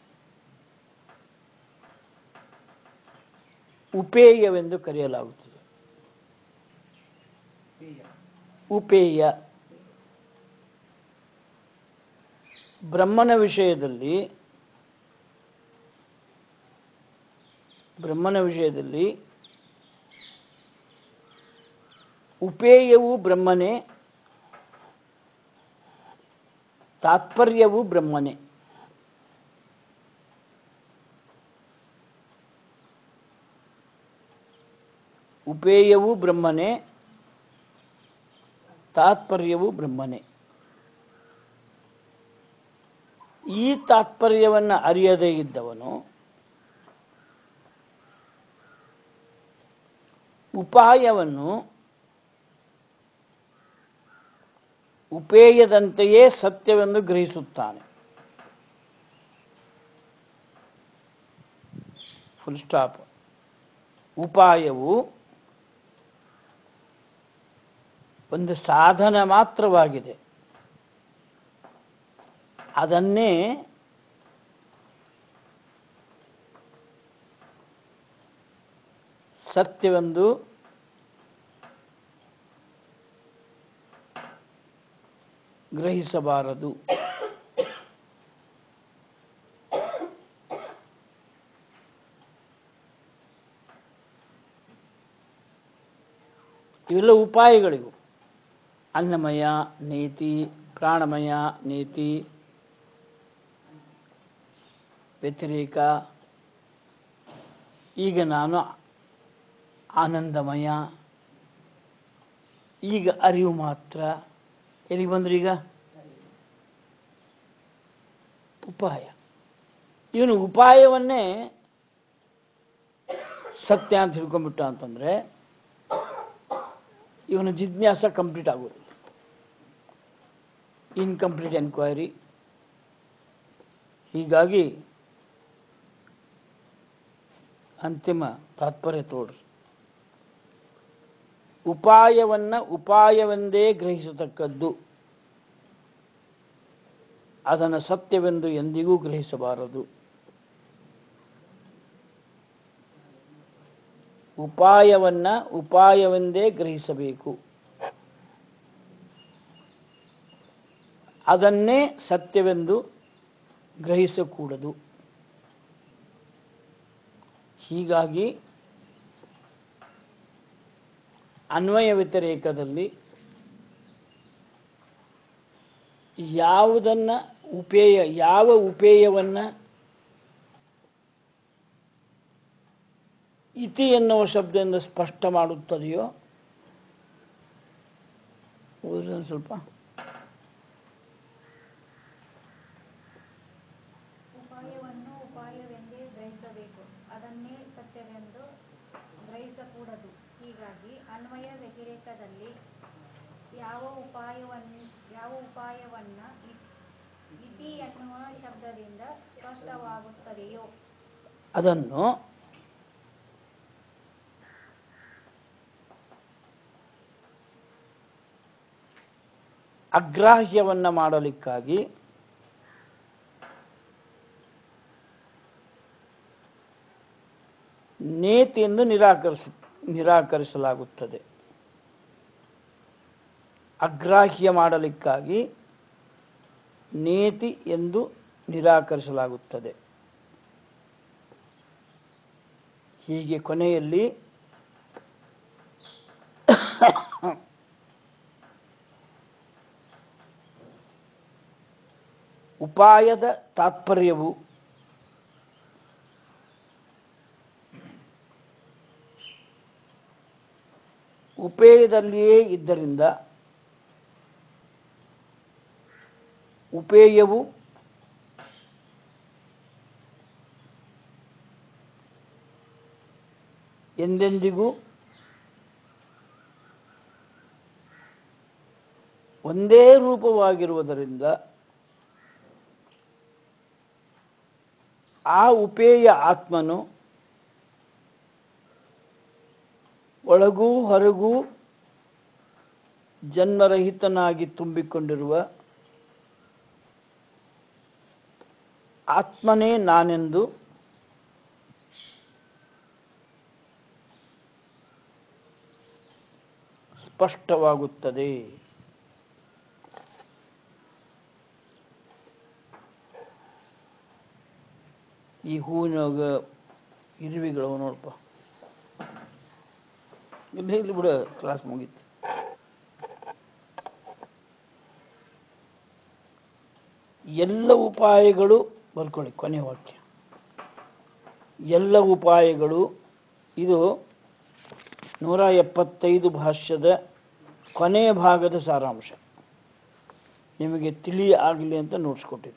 ಉಪೇಯವೆಂದು ಕರೆಯಲಾಗುತ್ತದೆ ಉಪೇಯ ಬ್ರಹ್ಮನ ವಿಷಯದಲ್ಲಿ ಬ್ರಹ್ಮನ ವಿಷಯದಲ್ಲಿ ಉಪೇಯವು ಬ್ರಹ್ಮನೇ ತಾತ್ಪರ್ಯವು ಬ್ರಹ್ಮನೇ ಉಪೇಯವು ಬ್ರಹ್ಮನೇ ತಾತ್ಪರ್ಯವು ಬ್ರಹ್ಮನೇ ಈ ತಾತ್ಪರ್ಯವನ್ನು ಅರಿಯದೇ ಇದ್ದವನು ಉಪಾಯವನ್ನು ಉಪೇಯದಂತೆಯೇ ಸತ್ಯವೆಂದು ಗ್ರಹಿಸುತ್ತಾನೆ ಫುಲ್ ಸ್ಟಾಪ್ ಉಪಾಯವು ಒಂದು ಸಾಧನ ಮಾತ್ರವಾಗಿದೆ ಅದನ್ನೇ ಸತ್ಯವೆಂದು ಗ್ರಹಿಸಬಾರದು ಇವೆಲ್ಲ ಉಪಾಯಗಳಿವು ಅನ್ನಮಯ ನೀತಿ ಪ್ರಾಣಮಯ ನೀತಿ ವ್ಯತಿರೇಕ ಈಗ ನಾನು ಆನಂದಮಯ ಈಗ ಅರಿವು ಮಾತ್ರ ಎಲ್ಲಿಗೆ ಬಂದ್ರಿ ಈಗ ಉಪಾಯ ಇವನು ಉಪಾಯವನ್ನೇ ಸತ್ಯ ಅಂತ ತಿಳ್ಕೊಂಡ್ಬಿಟ್ಟ ಅಂತಂದ್ರೆ ಇವನ ಜಿಜ್ಞಾಸ ಕಂಪ್ಲೀಟ್ ಆಗೋದು ಇನ್ಕಂಪ್ಲೀಟ್ ಎನ್ಕ್ವೈರಿ ಹೀಗಾಗಿ ಅಂತಿಮ ತಾತ್ಪರ್ಯ ತೋಡ್ರಿ ಉಪಾಯವನ್ನ ಉಪಾಯವೆಂದೇ ಗ್ರಹಿಸತಕ್ಕದ್ದು ಅದನ್ನು ಸತ್ಯವೆಂದು ಎಂದಿಗೂ ಗ್ರಹಿಸಬಾರದು ಉಪಾಯವನ್ನ ಉಪಾಯವೆಂದೇ ಗ್ರಹಿಸಬೇಕು ಅದನ್ನೇ ಸತ್ಯವೆಂದು ಗ್ರಹಿಸಕೂಡದು ಹೀಗಾಗಿ ಅನ್ವಯ ವ್ಯತಿರೇಕದಲ್ಲಿ ಯಾವುದನ್ನ ಉಪೇಯ ಯಾವ ಉಪೇಯವನ್ನ ಇತಿ ಎನ್ನುವ ಶಬ್ದದಿಂದ ಸ್ಪಷ್ಟ ಮಾಡುತ್ತದೆಯೋ ಓದ್ರಿ ಒಂದ್ ಸ್ವಲ್ಪ ಉಪಾಯವನ್ನು ಉಪಾಯವೆಂದೇ ಗ್ರಹಿಸಬೇಕು ಅದನ್ನೇ ಸತ್ಯವೆಂದು ಗ್ರಹಿಸಕೂಡದು ಹೀಗಾಗಿ ಅನ್ವಯ ವ್ಯತಿರೇಕದಲ್ಲಿ ಯಾವ ಉಪಾಯವನ್ನು ಯಾವ ಉಪಾಯವನ್ನ ಇ- ಇತಿ ಎನ್ನುವ ಶಬ್ದದಿಂದ ಸ್ಪಷ್ಟವಾಗುತ್ತದೆಯೋ ಅದನ್ನು ಅಗ್ರಾಹ್ಯವನ್ನ ಮಾಡಲಿಕ್ಕಾಗಿ ನೇತಿಯಿಂದ ನಿರಾಕರಿಸ ನಿರಾಕರಿಸಲಾಗುತ್ತದೆ ಅಗ್ರಾಹ್ಯ ಮಾಡಲಿಕ್ಕಾಗಿ ನೇತಿ ಎಂದು ನಿರಾಕರಿಸಲಾಗುತ್ತದೆ ಹೀಗೆ ಕೊನೆಯಲ್ಲಿ ಉಪಾಯದ ತಾತ್ಪರ್ಯವು ಉಪೇಯದಲ್ಲಿಯೇ ಇದ್ದರಿಂದ ಉಪೇಯವು ಎಂದೆಂದಿಗೂ ಒಂದೇ ರೂಪವಾಗಿರುವುದರಿಂದ ಆ ಉಪೇಯ ಆತ್ಮನು ಒಳಗೂ ಹೊರಗೂ ಜನ್ಮರಹಿತನಾಗಿ ತುಂಬಿಕೊಂಡಿರುವ ಆತ್ಮನೇ ನಾನೆಂದು ಸ್ಪಷ್ಟವಾಗುತ್ತದೆ ಈ ಹೂವಿನಾಗ ಇರುವಿಗಳು ನೋಡಪ್ಪ ಇಲ್ಲಿ ಇಲ್ಲಿ ಬಿಡ ಕ್ಲಾಸ್ ಮುಗೀತು ಎಲ್ಲ ಉಪಾಯಗಳು ಬರ್ಕೊಳ್ಳಿ ಕೊನೆ ವಾಕ್ಯ ಎಲ್ಲ ಉಪಾಯಗಳು ಇದು ನೂರ ಎಪ್ಪತ್ತೈದು ಭಾಷ್ಯದ ಕೊನೆಯ ಭಾಗದ ಸಾರಾಂಶ ನಿಮಗೆ ತಿಳಿ ಆಗಲಿ ಅಂತ ನೋಟ್ಸ್ ಕೊಟ್ಟಿದೆ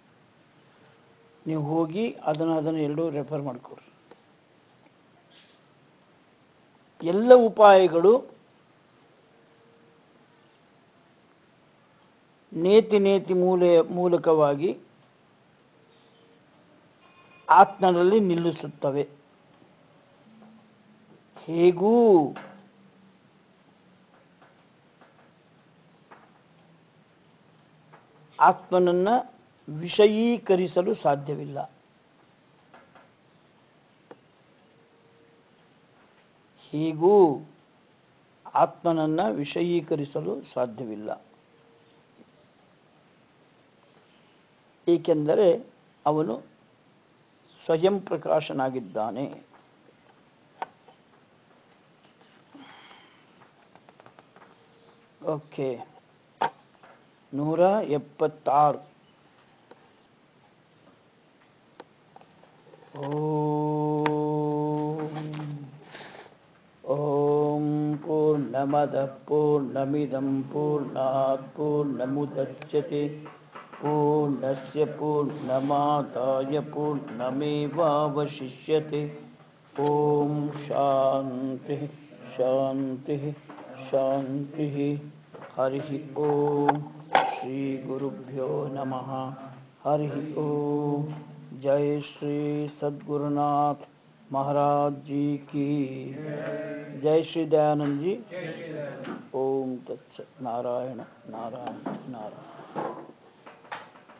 ನೀವು ಹೋಗಿ ಅದನ್ನು ಅದನ್ನು ಎರಡೂ ರೆಫರ್ ಮಾಡ್ಕೊಡ್ರಿ ಎಲ್ಲ ಉಪಾಯಗಳು ನೇತಿ ನೇತಿ ಮೂಲ ಮೂಲಕವಾಗಿ ಆತ್ಮನಲ್ಲಿ ನಿಲ್ಲಿಸುತ್ತವೆ ಹೇಗೂ ಆತ್ಮನನ್ನ ವಿಷಯೀಕರಿಸಲು ಸಾಧ್ಯವಿಲ್ಲ ಹೀಗೂ ಆತ್ಮನನ್ನ ವಿಷಯೀಕರಿಸಲು ಸಾಧ್ಯವಿಲ್ಲ ಏಕೆಂದರೆ ಅವನು ಸ್ವಯಂ ಪ್ರಕಾಶನಾಗಿದ್ದಾನೆ ಓಕೆ ನೂರ ಎಪ್ಪತ್ತಾರು ಓಂ ಓಂ ಪೂರ್ಣಮದ ಪೂರ್ಣಮಿದಂ ಪೂರ್ಣಾತ್ ಪೂರ್ಣಮುದಚ್ಯತೆ ಪೂರ್ಣಸ್ಯ ಪೂರ್ಣಮಾದಾಯ ಪೂರ್ಣಮೇವಾವಶಿಷ್ಯತೆ ಓಂ ಶಾಂತಿ ಶಾಂತಿ ಶಾಂತಿ ಹರಿ ಓಂ ಶ್ರೀ ಗುರುಭ್ಯೋ ನಮಃ ಹರಿ ಓಂ ಜೈ ಶ್ರೀ ಸದ್ಗುರುನಾಥ महाराज जी की जय श्री दयानंद जी ओम तत्सत नारायण नारायण